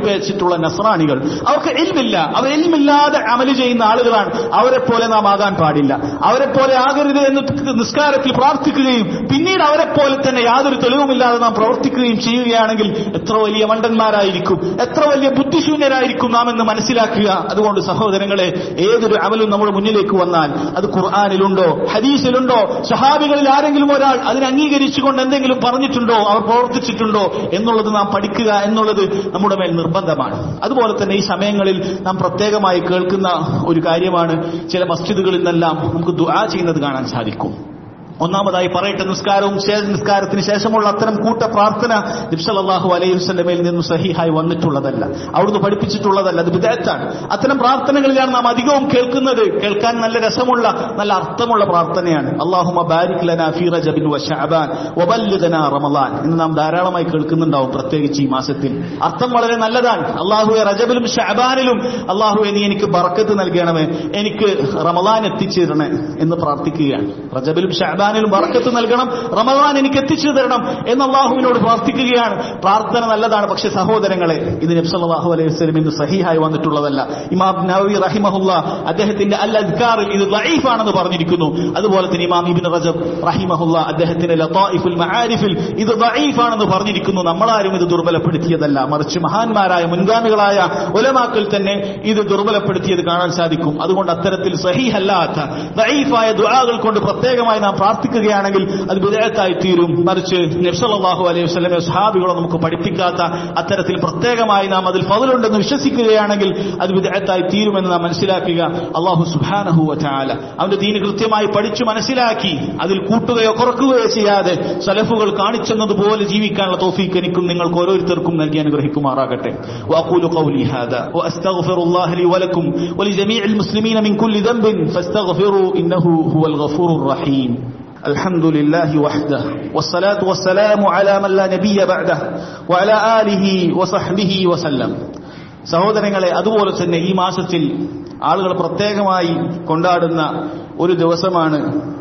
[SPEAKER 1] പഠിപ്പിച്ചിട്ടുള്ള നസ്രാണികൾ അവർക്ക് എൽമില്ല അവർ എൽമില്ലാതെ അമല് ചെയ്യുന്ന ആളുകളാണ് അവരെ പോലെ നാം ആകാൻ പാടില്ല അവരെ പോലെ ആകരുത് എന്ന് നിസ്കാരത്തിൽ പ്രാർത്ഥിക്കുകയും പിന്നീട് അവരെ പോലെ തന്നെ യാതൊരു തെളിവുമില്ലാതെ നാം പ്രവർത്തിക്കുകയും ചെയ്യുകയാണെങ്കിൽ എത്ര വലിയ മണ്ടന്മാരായിരിക്കും എത്ര വലിയ ബുദ്ധിശൂന്യരായിരിക്കും നാം എന്ന് മനസ്സിലാക്കുക അതുകൊണ്ട് സഹോദരങ്ങളെ ഏതൊരു അമലും നമ്മുടെ മുന്നിലേക്ക് വന്നാൽ അത് ഖുർആാനിലുണ്ടോ ഹദീസിലുണ്ടോ സഹാബികളിൽ ആരെങ്കിലും ഒരാൾ അതിനെ അംഗീകരിച്ചുകൊണ്ട് എന്തെങ്കിലും പറഞ്ഞിട്ടുണ്ടോ അവർ പ്രവർത്തിച്ചിട്ടുണ്ടോ എന്നുള്ളത് നാം പഠിക്കുക എന്നുള്ളത് നമ്മുടെ മേൽ നിർബന്ധമാണ് അതുപോലെ തന്നെ ഈ സമയങ്ങളിൽ നാം പ്രത്യേകമായി കേൾക്കുന്ന ഒരു കാര്യമാണ് ചില മസ്ജിദുകളിൽ നിന്നെല്ലാം നമുക്ക് ദുആ ചെയ്യുന്നത് കാണാൻ സാധിക്കും ഒന്നാമതായി പറയട്ടെ നിസ്കാരവും ശേ- നിസ്കാരത്തിന് ശേഷമുള്ള അത്തരം കൂട്ട പ്രാർത്ഥന നിബ്സലാഹു അലൈഹി വസ്ലമയിൽ നിന്നും സഹിഹായി വന്നിട്ടുള്ളതല്ല അവിടുന്ന് പഠിപ്പിച്ചിട്ടുള്ളതല്ല അത് വിദേത്താണ് അത്തരം പ്രാർത്ഥനകളിലാണ് നാം അധികവും കേൾക്കുന്നത് കേൾക്കാൻ നല്ല രസമുള്ള നല്ല അർത്ഥമുള്ള പ്രാർത്ഥനയാണ് അള്ളാഹുമ ബാരിക് ലന ഫീ റജബിൻ വ ശഅബാൻ വബല്ലിഗ്നാ റമളാൻ എന്ന് നാം ധാരാളമായി കേൾക്കുന്നുണ്ടാവും പ്രത്യേകിച്ച് ഈ മാസത്തിൽ അർത്ഥം വളരെ നല്ലതാണ് അള്ളാഹുവെ റജബിലും ഷഅബാനിലും അള്ളാഹുവെ നീ എനിക്ക് ബർക്കത്ത് നൽകണമേ എനിക്ക് റമളാൻ എത്തിച്ചേരണേ എന്ന് പ്രാർത്ഥിക്കുകയാണ് റജബിലും ഷഅബാനിലും ബർക്കത്ത് നൽകണം റമളാൻ എനിക്ക് എത്തിച്ചു തരണം എന്ന് അള്ളാഹുവിനോട് പ്രാർത്ഥിക്കുകയാണ് പ്രാർത്ഥന നല്ലതാണ് പക്ഷെ സഹോദരങ്ങളെ ഇത് നബ്സല്ലാഹു അലൈഹി വസ്ലം ഇന്ന് സഹിഹായി വന്നിട്ടുള്ളതല്ല ഇമാം നവവി റഹിമഹുല്ല അദ്ദേഹത്തിന്റെ അൽ അദ്കാറിൽ ഇത് ലൈഫാണെന്ന് പറഞ്ഞിരിക്കുന്നു അതുപോലെ തന്നെ ഇമാം ഇബിൻ റജബ് റഹിമഹുല്ല അദ്ദേഹത്തിന്റെ ലത്തായിഫുൽ മആരിഫിൽ ഇത് ദഈഫാണെന്ന് പറഞ്ഞിരിക്കുന്നു നമ്മളാരും ഇത് ദുർബലപ്പെടുത്തിയതല്ല മറിച്ച് മഹാന്മാരായ മുൻഗാമികളായ ഉലമാക്കൾ തന്നെ ഇത് ദുർബലപ്പെടുത്തിയത് കാണാൻ സാധിക്കും അതുകൊണ്ട് അത്തരത്തിൽ സഹീഹല്ലാത്ത ദഈഫായ ദുആകൾ കൊണ്ട് പ്രത്യേകമായി നാം പ്രാർത്ഥിക്കുകയാണെങ്കിൽ അത് വിദേഹത്തായി തീരും മറിച്ച് നബ്സല്ലാഹു അലൈഹി വസ്ലമെ സഹാബികളോ നമുക്ക് പഠിപ്പിക്കാത്ത അത്തരത്തിൽ പ്രത്യേകമായി നാം അതിൽ ഫതിലുണ്ടെന്ന് വിശ്വസിക്കുകയാണെങ്കിൽ അത് വിദേഹത്തായി തീരുമെന്ന് നാം മനസ്സിലാക്കുക അള്ളാഹു സുബാനഹു ചാല അവന്റെ ദീന് കൃത്യമായി പഠിച്ചു മനസ്സിലാക്കി അതിൽ കൂട്ടുകയോ കുറക്കുകയോ ചെയ്യാതെ സലഫുകൾ കാണിച്ചെന്നതുപോലെ ജീവിക്കാനുള്ള തോഫീക്ക് എനിക്കും നിങ്ങൾക്ക് ഓരോരുത്തർക്കും നൽകി അനുഗ്രഹിക്കുമാറാകട്ടെ واقول قولي هذا واستغفر الله لي ولكم ولجميع المسلمين من كل ذنب فاستغفروا انه هو الغفور الرحيم الحمد لله وحده والصلاة والسلام على من لا نبي بعده وعلى آله وصحبه وسلم സഹോദരങ്ങളെ അതുപോലെ തന്നെ ഈ മാസത്തിൽ ആളുകൾ പ്രത്യേകമായി കൊണ്ടാടുന്ന ഒരു ദിവസമാണ്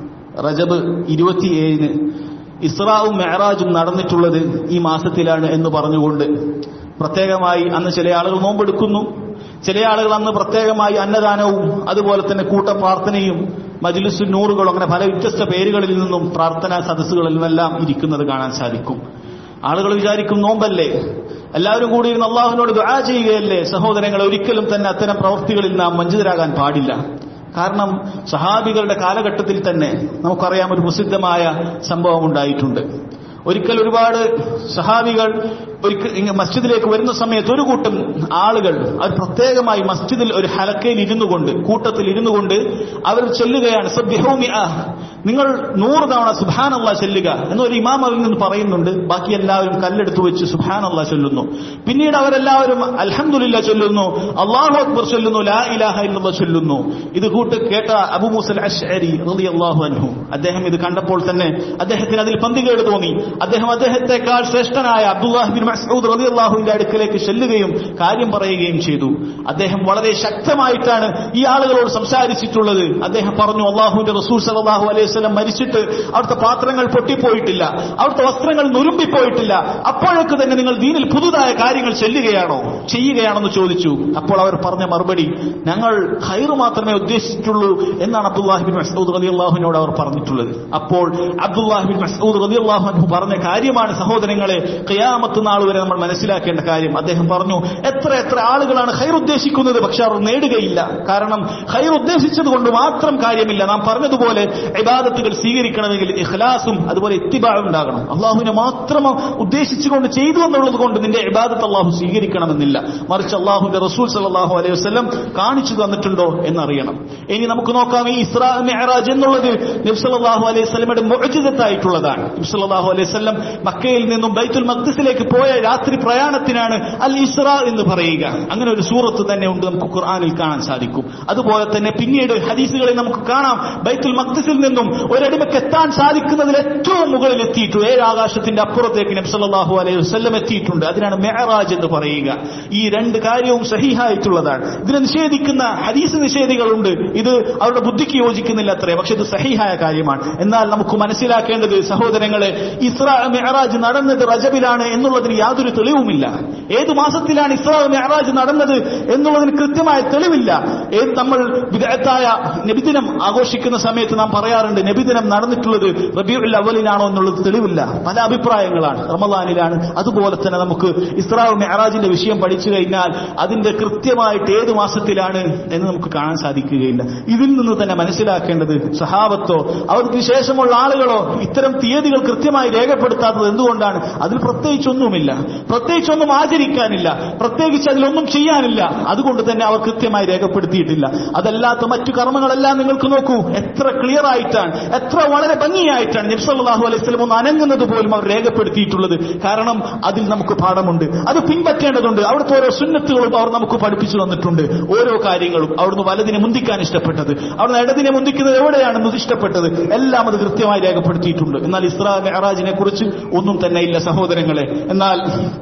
[SPEAKER 1] റജബ് ഇരുപത്തിയേഴിന് ഇസ്രാവും മെഹറാജും നടന്നിട്ടുള്ളത് ഈ മാസത്തിലാണ് എന്ന് പറഞ്ഞുകൊണ്ട് പ്രത്യേകമായി അന്ന് ചില ആളുകൾ നോമ്പെടുക്കുന്നു ചില ആളുകൾ അന്ന് പ്രത്യേകമായി അന്നദാനവും അതുപോലെ തന്നെ കൂട്ട പ്രാർത്ഥനയും മജ്ലിസു നൂറുകളും അങ്ങനെ പല വ്യത്യസ്ത പേരുകളിൽ നിന്നും പ്രാർത്ഥനാ സദസ്സുകളിൽ നിന്നെല്ലാം ഇരിക്കുന്നത് കാണാൻ സാധിക്കും ആളുകൾ വിചാരിക്കും നോമ്പല്ലേ എല്ലാവരും കൂടി ഇരുന്ന് അള്ളാഹുവിനോട് ദുആ ചെയ്യുകയല്ലേ സഹോദരങ്ങൾ ഒരിക്കലും തന്നെ അത്തരം പ്രവൃത്തികളിൽ നാം വഞ്ചിതരാകാൻ പാടില്ല കാരണം സഹാബികളുടെ കാലഘട്ടത്തിൽ തന്നെ നമുക്കറിയാം ഒരു പ്രസിദ്ധമായ സംഭവം ഉണ്ടായിട്ടുണ്ട് ഒരിക്കൽ ഒരുപാട് സഹാബികൾ ഒരിക്കൽ ഇങ്ങ് മസ്ജിദിലേക്ക് വരുന്ന സമയത്ത് ഒരു കൂട്ടം ആളുകൾ അവർ പ്രത്യേകമായി മസ്ജിദിൽ ഒരു ഹലക്കയിൽ ഇരുന്നു കൊണ്ട് കൂട്ടത്തിൽ ഇരുന്നു കൊണ്ട് അവർ ചെല്ലുകയാണ് സബ്യഹോമി ആ നിങ്ങൾ നൂറ് തവണ സുബാനല്ല ചെല്ലുക എന്നൊരു ഇമാം അതിൽ നിന്ന് പറയുന്നുണ്ട് ബാക്കി എല്ലാവരും കല്ലെടുത്ത് വെച്ച് സുബാനല്ല ചൊല്ലുന്നു പിന്നീട് അവരെല്ലാവരും അൽഹംദുലില്ല ചൊല്ലുന്നു അള്ളാഹു അക്ബർ ചൊല്ലുന്നു ലാ ഇലാഹ ഇല്ലല്ലാഹ് ചൊല്ലുന്നു ഇത് കൂട്ട് കേട്ട അബു മുസൽ അഷ്അരി റളിയല്ലാഹു അൻഹു അദ്ദേഹം ഇത് കണ്ടപ്പോൾ തന്നെ അദ്ദേഹത്തിന് അതിൽ പന്തികേട് തോന്നി അദ്ദേഹം അദ്ദേഹത്തെക്കാൾ ശ്രേഷ്ഠനായ അബ്ദുല്ലാഹ് ബിൻ മസ്ഊദ് റളിയല്ലാഹുവിന്റെ അടുക്കലേക്ക് ചെല്ലുകയും കാര്യം പറയുകയും ചെയ്തു അദ്ദേഹം വളരെ ശക്തമായിട്ടാണ് ഈ ആളുകളോട് സംസാരിച്ചിട്ടുള്ളത് അദ്ദേഹം പറഞ്ഞു അള്ളാഹുവിന്റെ റസൂൽ സല്ലല്ലാഹു അലൈഹി വസല്ലം മരിച്ചിട്ട് അവിടുത്തെ പാത്രങ്ങൾ പൊട്ടിപ്പോയിട്ടില്ല അവിടുത്തെ വസ്ത്രങ്ങൾ നുരുമ്പിപ്പോയിട്ടില്ല അപ്പോഴേക്ക് തന്നെ നിങ്ങൾ ദീനിൽ പുതുതായ കാര്യങ്ങൾ ചെല്ലുകയാണോ ചെയ്യുകയാണെന്ന് ചോദിച്ചു അപ്പോൾ അവർ പറഞ്ഞ മറുപടി ഞങ്ങൾ ഹൈറ് മാത്രമേ ഉദ്ദേശിച്ചിട്ടുള്ളൂ എന്നാണ് അബ്ദുല്ലാഹിബിൻ മസൂദ് റലി അള്ളാഹുവിനോട് അവർ പറഞ്ഞിട്ടുള്ളത് അപ്പോൾ അബ്ദുല്ലാഹിബിൻ മസൂദ് റലി അള്ളാഹു പറഞ്ഞ കാര്യമാണ് സഹോദരങ്ങളെ ഖിയാമത്ത് നാൾ വരെ നമ്മൾ മനസ്സിലാക്കേണ്ട കാര്യം അദ്ദേഹം പറഞ്ഞു എത്ര എത്ര ആളുകളാണ് ഹൈർ ഉദ്ദേശിക്കുന്നത് പക്ഷെ അവർ നേടുകയില്ല കാരണം ഹൈർ ഉദ്ദേശിച്ചത് കൊണ്ട് മാത്രം കാര്യമില്ല നാം പറഞ്ഞതുപോലെ ഇബാദത്തുകൾ സ്വീകരിക്കണമെങ്കിൽ ഇഖ്ലാസും അതുപോലെ ഇത്തിബാഴും ഉണ്ടാകണം അള്ളാഹുവിനെ മാത്രം ഉദ്ദേശിച്ചുകൊണ്ട് ചെയ്തു എന്നുള്ളത് കൊണ്ട് നിന്റെ ഇബാദത്ത് അള്ളാഹു സ്വീകരിക്കണമെന്നില്ല മറിച്ച് അള്ളാഹുവിന്റെ റസൂൽ സല്ലാഹു അലൈഹി വസ്ലം കാണിച്ചു തന്നിട്ടുണ്ടോ എന്നറിയണം ഇനി നമുക്ക് നോക്കാം ഈ ഇസ്രാ മെഹറാജ് എന്നുള്ളത് നബ്സല്ലാഹു അലൈഹി സ്വലമയുടെ മോചിതത്തായിട്ടുള്ളതാണ് നബ്സല്ലാഹു അലൈഹി സ്വലം മക്കയിൽ നിന്നും ബൈത്തുൽ മഖ്ദിസിലേക്ക് പോയ രാത്രി പ്രയാണത്തിനാണ് അൽ ഇസ്ര എന്ന് പറയുക അങ്ങനെ ഒരു സൂറത്ത് തന്നെ ഉണ്ട് നമുക്ക് ഖുർആനിൽ കാണാൻ സാധിക്കും അതുപോലെ തന്നെ പിന്നീട് ഹദീസുകളിൽ നമുക്ക് കാണാം ബൈത്തുൽ മഖ്ദിസിൽ നിന്നും ഒരടിമയ്ക്ക് എത്താൻ സാധിക്കുന്നതിൽ ഏറ്റവും മുകളിൽ എത്തിയിട്ടു ഏഴ് ആകാശത്തിന്റെ അപ്പുറത്തേക്ക് നബ്സല്ലാഹു അലൈഹി വസ്ല്ലം എത്തിയിട്ടുണ്ട് അതിനാണ് മെഹറാജ് എന്ന് പറയുക ഈ രണ്ട് കാര്യവും സഹിഹായിട്ടുള്ളതാണ് ഇതിനെ നിഷേധിക്കുന്ന ഹദീസ് നിഷേധികളുണ്ട് ഇത് അവരുടെ ബുദ്ധിക്ക് യോജിക്കുന്നില്ല അത്രേ പക്ഷെ ഇത് സഹിഹായ കാര്യമാണ് എന്നാൽ നമുക്ക് മനസ്സിലാക്കേണ്ടത് സഹോദരങ്ങളെ ഇസ്രാ മെഹറാജ് നടന്നത് റജബിലാണ് എന്നുള്ളതിന് എന്നുള്ളതിന് യാതൊരു തെളിവുമില്ല ഏത് മാസത്തിലാണ് ഇസ്രാ മെഹറാജ് നടന്നത് എന്നുള്ളതിന് കൃത്യമായ തെളിവില്ല ഏത് നമ്മൾ വിദഗ്ധായ നബിദിനം ആഘോഷിക്കുന്ന സമയത്ത് നാം പറയാറുണ്ട് നബിദിനം നടന്നിട്ടുള്ളത് റബിയുൽ അവലിനാണോ എന്നുള്ളത് തെളിവില്ല പല അഭിപ്രായങ്ങളാണ് റമദാനിലാണ് അതുപോലെ തന്നെ നമുക്ക് ഇസ്രാ മെഹറാജിന്റെ വിഷയം പഠിച്ചു കഴിഞ്ഞാൽ അതിന്റെ കൃത്യമായിട്ട് ഏത് മാസത്തിലാണ് എന്ന് നമുക്ക് കാണാൻ സാധിക്കുകയില്ല ഇതിൽ നിന്ന് തന്നെ മനസ്സിലാക്കേണ്ടത് സഹാബത്തോ അവർക്ക് ശേഷമുള്ള ആളുകളോ ഇത്തരം തീയതികൾ കൃത്യമായി രേഖപ്പെടുത്താത്തത് എന്തുകൊണ്ടാണ് അതിൽ പ്രത്യേകിച്ചൊന്നുമില്ല പ്രത്യേകിച്ചൊന്നും ആചരിക്കാനില്ല പ്രത്യേകിച്ച് അതിലൊന്നും ചെയ്യാനില്ല അതുകൊണ്ട് തന്നെ അവർ കൃത്യമായി രേഖപ്പെടുത്തിയിട്ടില്ല അതല്ലാത്ത മറ്റു കർമ്മങ്ങളെല്ലാം നിങ്ങൾക്ക് നോക്കൂ എത്ര ക്ലിയർ ആയിട്ടാണ് എത്ര വളരെ ഭംഗിയായിട്ടാണ് നബ്സല്ലാഹു അലൈഹി സ്വലം ഒന്ന് അനങ്ങുന്നത് പോലും അവർ രേഖപ്പെടുത്തിയിട്ടുള്ളത് കാരണം അതിൽ നമുക്ക് പാഠമുണ്ട് അത് പിൻപറ്റേണ്ടതുണ്ട് അവിടുത്തെ ഓരോ സുന്നത്തുകളും അവർ നമുക്ക് പഠിപ്പിച്ചു തന്നിട്ടുണ്ട് ഓരോ കാര്യങ്ങളും അവിടുന്ന് വലതിനെ മുന്തിക്കാൻ ഇഷ്ടപ്പെട്ടത് അവിടുന്ന് ഇടതിനെ മുന്തിക്കുന്നത് എവിടെയാണെന്ന് ഇഷ്ടപ്പെട്ടത് എല്ലാം അത് കൃത്യമായി രേഖപ്പെടുത്തിയിട്ടുണ്ട് എന്നാൽ ഇസ്രാ മെഹറാജിനെ കുറിച്ച് ഒന്നും തന്നെ ഇല്ല സഹോദരങ്ങളെ എന്നാൽ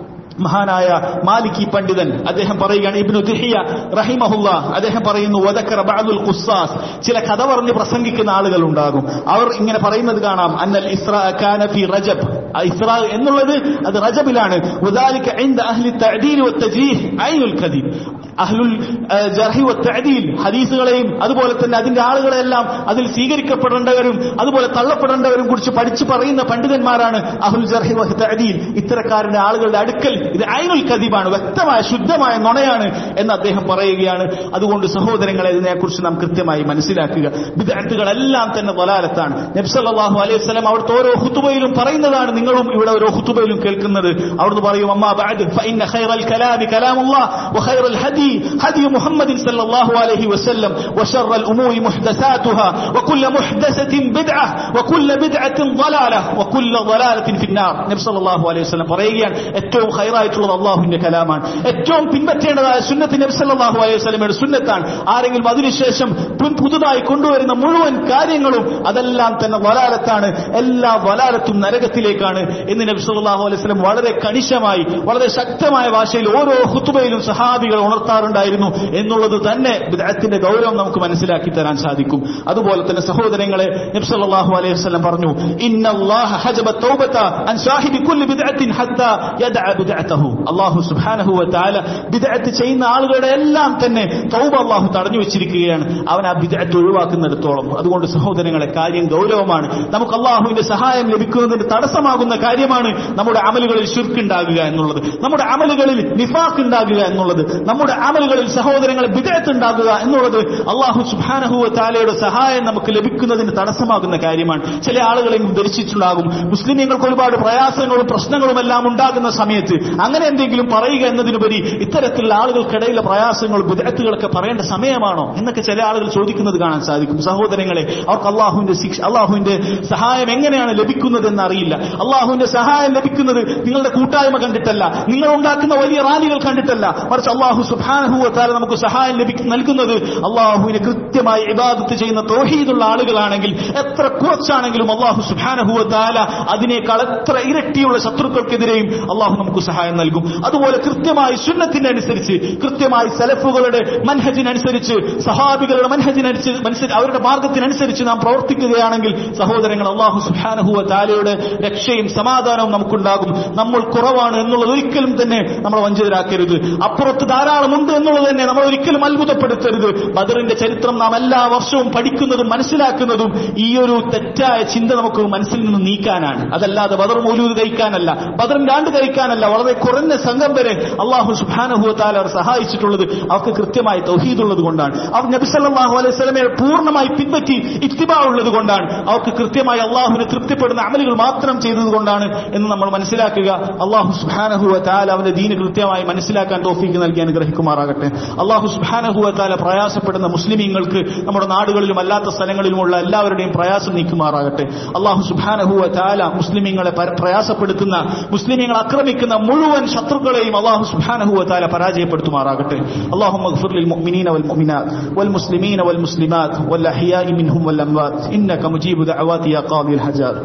[SPEAKER 1] മഹാനായ മാലിക്കി പണ്ഡിതൻ അദ്ദേഹം പറയുകയാണ് ഇബ്നു ദിഹിയ റഹിമഹുല്ല അദ്ദേഹം പറയുന്നു വദക്കറ ബഅദുൽ ഖുസ്സാസ് ചില കഥ പറഞ്ഞ് പ്രസംഗിക്കുന്ന ആളുകൾ ഉണ്ടാകും അവർ ഇങ്ങനെ പറയുന്നത് കാണാം അന്നൽ ഇസ്രാ കാന ഫി റജബ് ആ ഇസ്രാ എന്നുള്ളത് അത് റജബിലാണ് ഉദാലിക ഇൻദ അഹ്ലി തഅദീൽ വത്തജീഹ് ഐനുൽ കദീബ് അഹ്ലുൽ ജർഹി വത്തഅദീൽ ഹദീസുകളെയും അതുപോലെ തന്നെ അതിന്റെ ആളുകളെല്ലാം അതിൽ സ്വീകരിക്കപ്പെടേണ്ടവരും അതുപോലെ തള്ളപ്പെടേണ്ടവരും കുറിച്ച് പഠിച്ചു പറയുന്ന പണ്ഡിതന്മാരാണ് അഹുൽ ജർഹി വത്തഅദീൽ ഇത്തരക്കാരുടെ ആളുകളുടെ അടുക്കൽ ഇത് ഐനുൽ കദീബാണ് വ്യക്തമായ ശുദ്ധമായ നുണയാണ് എന്ന് അദ്ദേഹം പറയുകയാണ് അതുകൊണ്ട് സഹോദരങ്ങളെ ഇതിനെക്കുറിച്ച് നാം കൃത്യമായി മനസ്സിലാക്കുക വിദ്യാർത്ഥികളെല്ലാം തന്നെ വലാലത്താണ് നബ്സല്ലാഹു അലൈഹി വസല്ലം അവിടുത്തെ ഓരോ ഹുത്തുബയിലും പറയുന്നതാണ് നിങ്ങളും ഇവിടെ ഓരോ ഹുത്തുബയിലും കേൾക്കുന്നത് അവിടുന്ന് പറയും അമ്മാ ബഅദ് ഫഇന്ന ഖൈറൽ കലാമി കലാമുല്ലാഹ് വഖൈറൽ ഹദി ഹദി മുഹമ്മദിൻ സല്ലല്ലാഹു അലൈഹി വസല്ലം വശറൽ ഉമൂരി മുഹ്ദസാതുഹാ വകുല്ല മുഹ്ദസത്തിൻ ബിദ്അ വകുല്ല ബിദ്അത്തിൻ ളലാല വകുല്ല ളലാലത്തിൻ ഫിന്നാർ നബി സല്ലല്ലാഹു അലൈഹി വസല്ലം പറയുകയാണ് ഏറ്റവും ഖൈറായിട്ടുള്ളത് അള്ളാഹുവിന്റെ കലാമാണ് ഏറ്റവും പിൻപറ്റേണ്ടതായ സുന്നത്ത് നബി സല്ലല്ലാഹു അലൈഹി വസല്ലമയുടെ സുന്നത്താണ് ആരെങ്കിലും അതിനുശേഷം പുതുതായി കൊണ്ടുവരുന്ന മുഴുവൻ കാര്യങ്ങളും അതെല്ലാം തന്നെ വലാലത്താണ് എല്ലാ വലാലത്തും നരകത്തിലേക്കാണ് എന്ന് നബി സല്ലല്ലാഹു അലൈഹി വസല്ലം വളരെ കണിശമായി വളരെ ശക്തമായ ഭാഷയിൽ ഓരോ ഹുത്തുബയിലും സഹാബികൾ ഉണർത്താറുണ്ടായിരുന്നു എന്നുള്ളത് തന്നെ ബിദ്അത്തിന്റെ ഗൗരവം നമുക്ക് മനസ്സിലാക്കി തരാൻ സാധിക്കും അതുപോലെ തന്നെ സഹോദരങ്ങളെ നബി സല്ലല്ലാഹു അലൈഹി വസല്ലം പറഞ്ഞു ഇന്നല്ലാഹ ഹജബ തൗബത അൻ സാഹിബി കുല്ലി ബിദ്അത്തിൻ ഹത്താ യദഅ ബിദ്അതഹു അല്ലാഹു സുബ്ഹാനഹു വ തആല ബിദ്അത്ത് ചെയ്യുന്ന ആളുകളുടെ എല്ലാം തന്നെ തൗബ അല്ലാഹു തടഞ്ഞു വെച്ചിരിക്കുകയാണ് അവൻ ആ ബിദ്അത്ത് ഒഴിവാക്കുന്നിടത്തോളം അതുകൊണ്ട് സഹോദരങ്ങളെ കാര്യം ഗൗരവമാണ് നമുക്ക് അള്ളാഹുവിന്റെ സഹായം ലഭിക്കുന്നതിന് തടസ്സമാകുന്ന കാര്യമാണ് നമ്മുടെ അമലുകളിൽ ശുർക്കുണ്ടാകുക എന്നുള്ളത് നമ്മുടെ അമലുകളിൽ നിഫാഖ് ഉണ്ടാകുക എന്നുള്ളത് നമ്മുടെ അമലുകളിൽ സഹോദരങ്ങളെ വിദഗ്ധ ഉണ്ടാകുക എന്നുള്ളത് അള്ളാഹു സുബാനഹുവ താലയുടെ സഹായം നമുക്ക് ലഭിക്കുന്നതിന് തടസ്സമാകുന്ന കാര്യമാണ് ചില ആളുകളെങ്കിലും ധരിച്ചിട്ടുണ്ടാകും മുസ്ലിമീങ്ങൾക്ക് ഒരുപാട് പ്രയാസങ്ങളും പ്രശ്നങ്ങളും എല്ലാം ഉണ്ടാകുന്ന സമയത്ത് അങ്ങനെ എന്തെങ്കിലും പറയുക എന്നതിനുപരി ഇത്തരത്തിലുള്ള ആളുകൾക്കിടയിലെ പ്രയാസങ്ങളും വിദഗ്ധകളൊക്കെ പറയേണ്ട സമയമാണോ എന്നൊക്കെ ചില ആളുകൾ ചോദിക്കുന്നത് കാണാൻ സാധിക്കും സഹോദരങ്ങളെ അവർക്ക് അള്ളാഹുവിന്റെ ശിക്ഷ അള്ളാഹുവിന്റെ സഹായം എങ്ങനെയാണ് ലഭിക്കുന്നത് എന്നറിയില്ല അള്ളാഹുവിന്റെ സഹായം ലഭിക്കുന്നത് നിങ്ങളുടെ കൂട്ടായ്മ കണ്ടിട്ടല്ല നിങ്ങൾ ഉണ്ടാക്കുന്ന വലിയ റാലികൾ കണ്ടിട്ടല്ല മറിച്ച് അള്ളാഹു സുബാനഹുവത്താല നമുക്ക് സഹായം ലഭിക്കും നൽകുന്നത് അള്ളാഹുവിനെ കൃത്യമായി ഇബാദത്ത് ചെയ്യുന്ന തോഹീദുള്ള ആളുകളാണെങ്കിൽ എത്ര കുറച്ചാണെങ്കിലും അള്ളാഹു സുബാനഹുവത്താല അതിനേക്കാൾ എത്ര ഇരട്ടിയുള്ള ശത്രുക്കൾക്കെതിരെയും അള്ളാഹു നമുക്ക് സഹായം നൽകും അതുപോലെ കൃത്യമായി സുന്നത്തിന്റെ അനുസരിച്ച് കൃത്യമായി സലഫുകളുടെ മനഹജിനനുസരിച്ച് സഹാബികളുടെ മനഹജിനനുസരിച്ച് അവരുടെ മാർഗത്തിനനുസരിച്ച് നാം പ്രവർത്തിക്കുകയാണെങ്കിൽ സഹോദരങ്ങൾ അള്ളാഹു സുബാനഹുവ താലയുടെ രക്ഷയും സമാധാനവും നമുക്കുണ്ടാകും നമ്മൾ കുറവാണ് എന്നുള്ളത് ഒരിക്കലും തന്നെ നമ്മൾ വഞ്ചിതരാക്കരുത് അപ്പുറത്ത് ധാരാളമുണ്ട് എന്നുള്ളത് തന്നെ നമ്മൾ ഒരിക്കലും അത്ഭുതപ്പെടുത്തരുത് ബദറിന്റെ ചരിത്രം നാം എല്ലാ വർഷവും പഠിക്കുന്നതും മനസ്സിലാക്കുന്നതും ഈ ഒരു തെറ്റായ ചിന്ത നമുക്ക് മനസ്സിൽ നിന്ന് നീക്കാനാണ് അതല്ലാതെ ബദർ മൗലൂദ് കഴിക്കാനല്ല ബദറിന്റെ ആണ്ട് കഴിക്കാനല്ല വളരെ കുറഞ്ഞ സംഘം വരെ അള്ളാഹു സുബാനഹുത്താല അവർ സഹായിച്ചിട്ടുള്ളത് അവർക്ക് കൃത്യമായി തൗഹീദുള്ളത് കൊണ്ടാണ് അവർ നബിസല്ലാഹു അലൈഹി സ്വലമയെ പൂർണ്ണമായി പിൻപറ്റി ഇത്തിബാ ഉള്ളത് കൊണ്ടാണ് അവർക്ക് കൃത്യമായി അള്ളാഹുവിനെ തൃപ്തിപ്പെടുന്ന അമലുകൾ മാത്രം ചെയ്തത് കൊണ്ടാണ് എന്ന് നമ്മൾ മനസ്സിലാക്കുക അള്ളാഹു സുബാനഹുവ താല അവന്റെ ദീന് കൃത്യമായി മനസ്സിലാക്കാൻ തോഫീക്ക് നൽകി അനുഗ്രഹിക്കുമാറാകട്ടെ അള്ളാഹു സുബാനഹുവ താല പ്രയാസപ്പെടുന്ന മുസ്ലിമീങ്ങൾക്ക് നമ്മുടെ നാടുകളിലും അല്ലാത്ത സ്ഥലങ്ങളിലുമുള്ള എല്ലാവരുടെയും പ്രയാസം നീക്കുമാറാകട്ടെ അള്ളാഹു സുബാനഹുവ താല മുസ്ലിമീങ്ങളെ പ്രയാസപ്പെടുത്തുന്ന മുസ്ലിമീങ്ങൾ ആക്രമിക്കുന്ന മുഴുവൻ ശത്രുക്കളെയും അള്ളാഹു സുബാനഹുവ താല പരാജയപ്പെടുത്തുമാറാകട്ടെ അള്ളാഹു مغفر للمؤمنين والمؤمنات والمسلمين والمسلمات والأحياء منهم والأموات إنك مجيب دعوات يا قاضي الحجات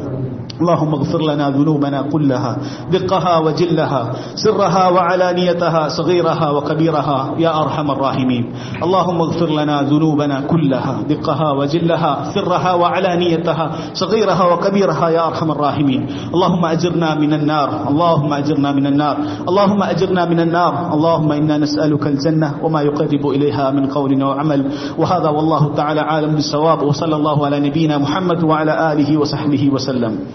[SPEAKER 1] اللهم اغفر لنا ذنوبنا كلها دقها وجلها سرها وعلانيتها صغيرها وكبيرها يا أرحم الراحمين اللهم اغفر لنا ذنوبنا كلها دقها وجلها سرها وعلانيتها صغيرها وكبيرها يا أرحم الراحمين اللهم أجرنا من النار اللهم أجرنا من النار اللهم أجرنا من النار اللهم إنا نسألك الجنة وما يقرب إليها من قول وعمل وهذا والله تعالى عالم بالصواب وصلى الله على نبينا محمد وعلى آله وصحبه وسلم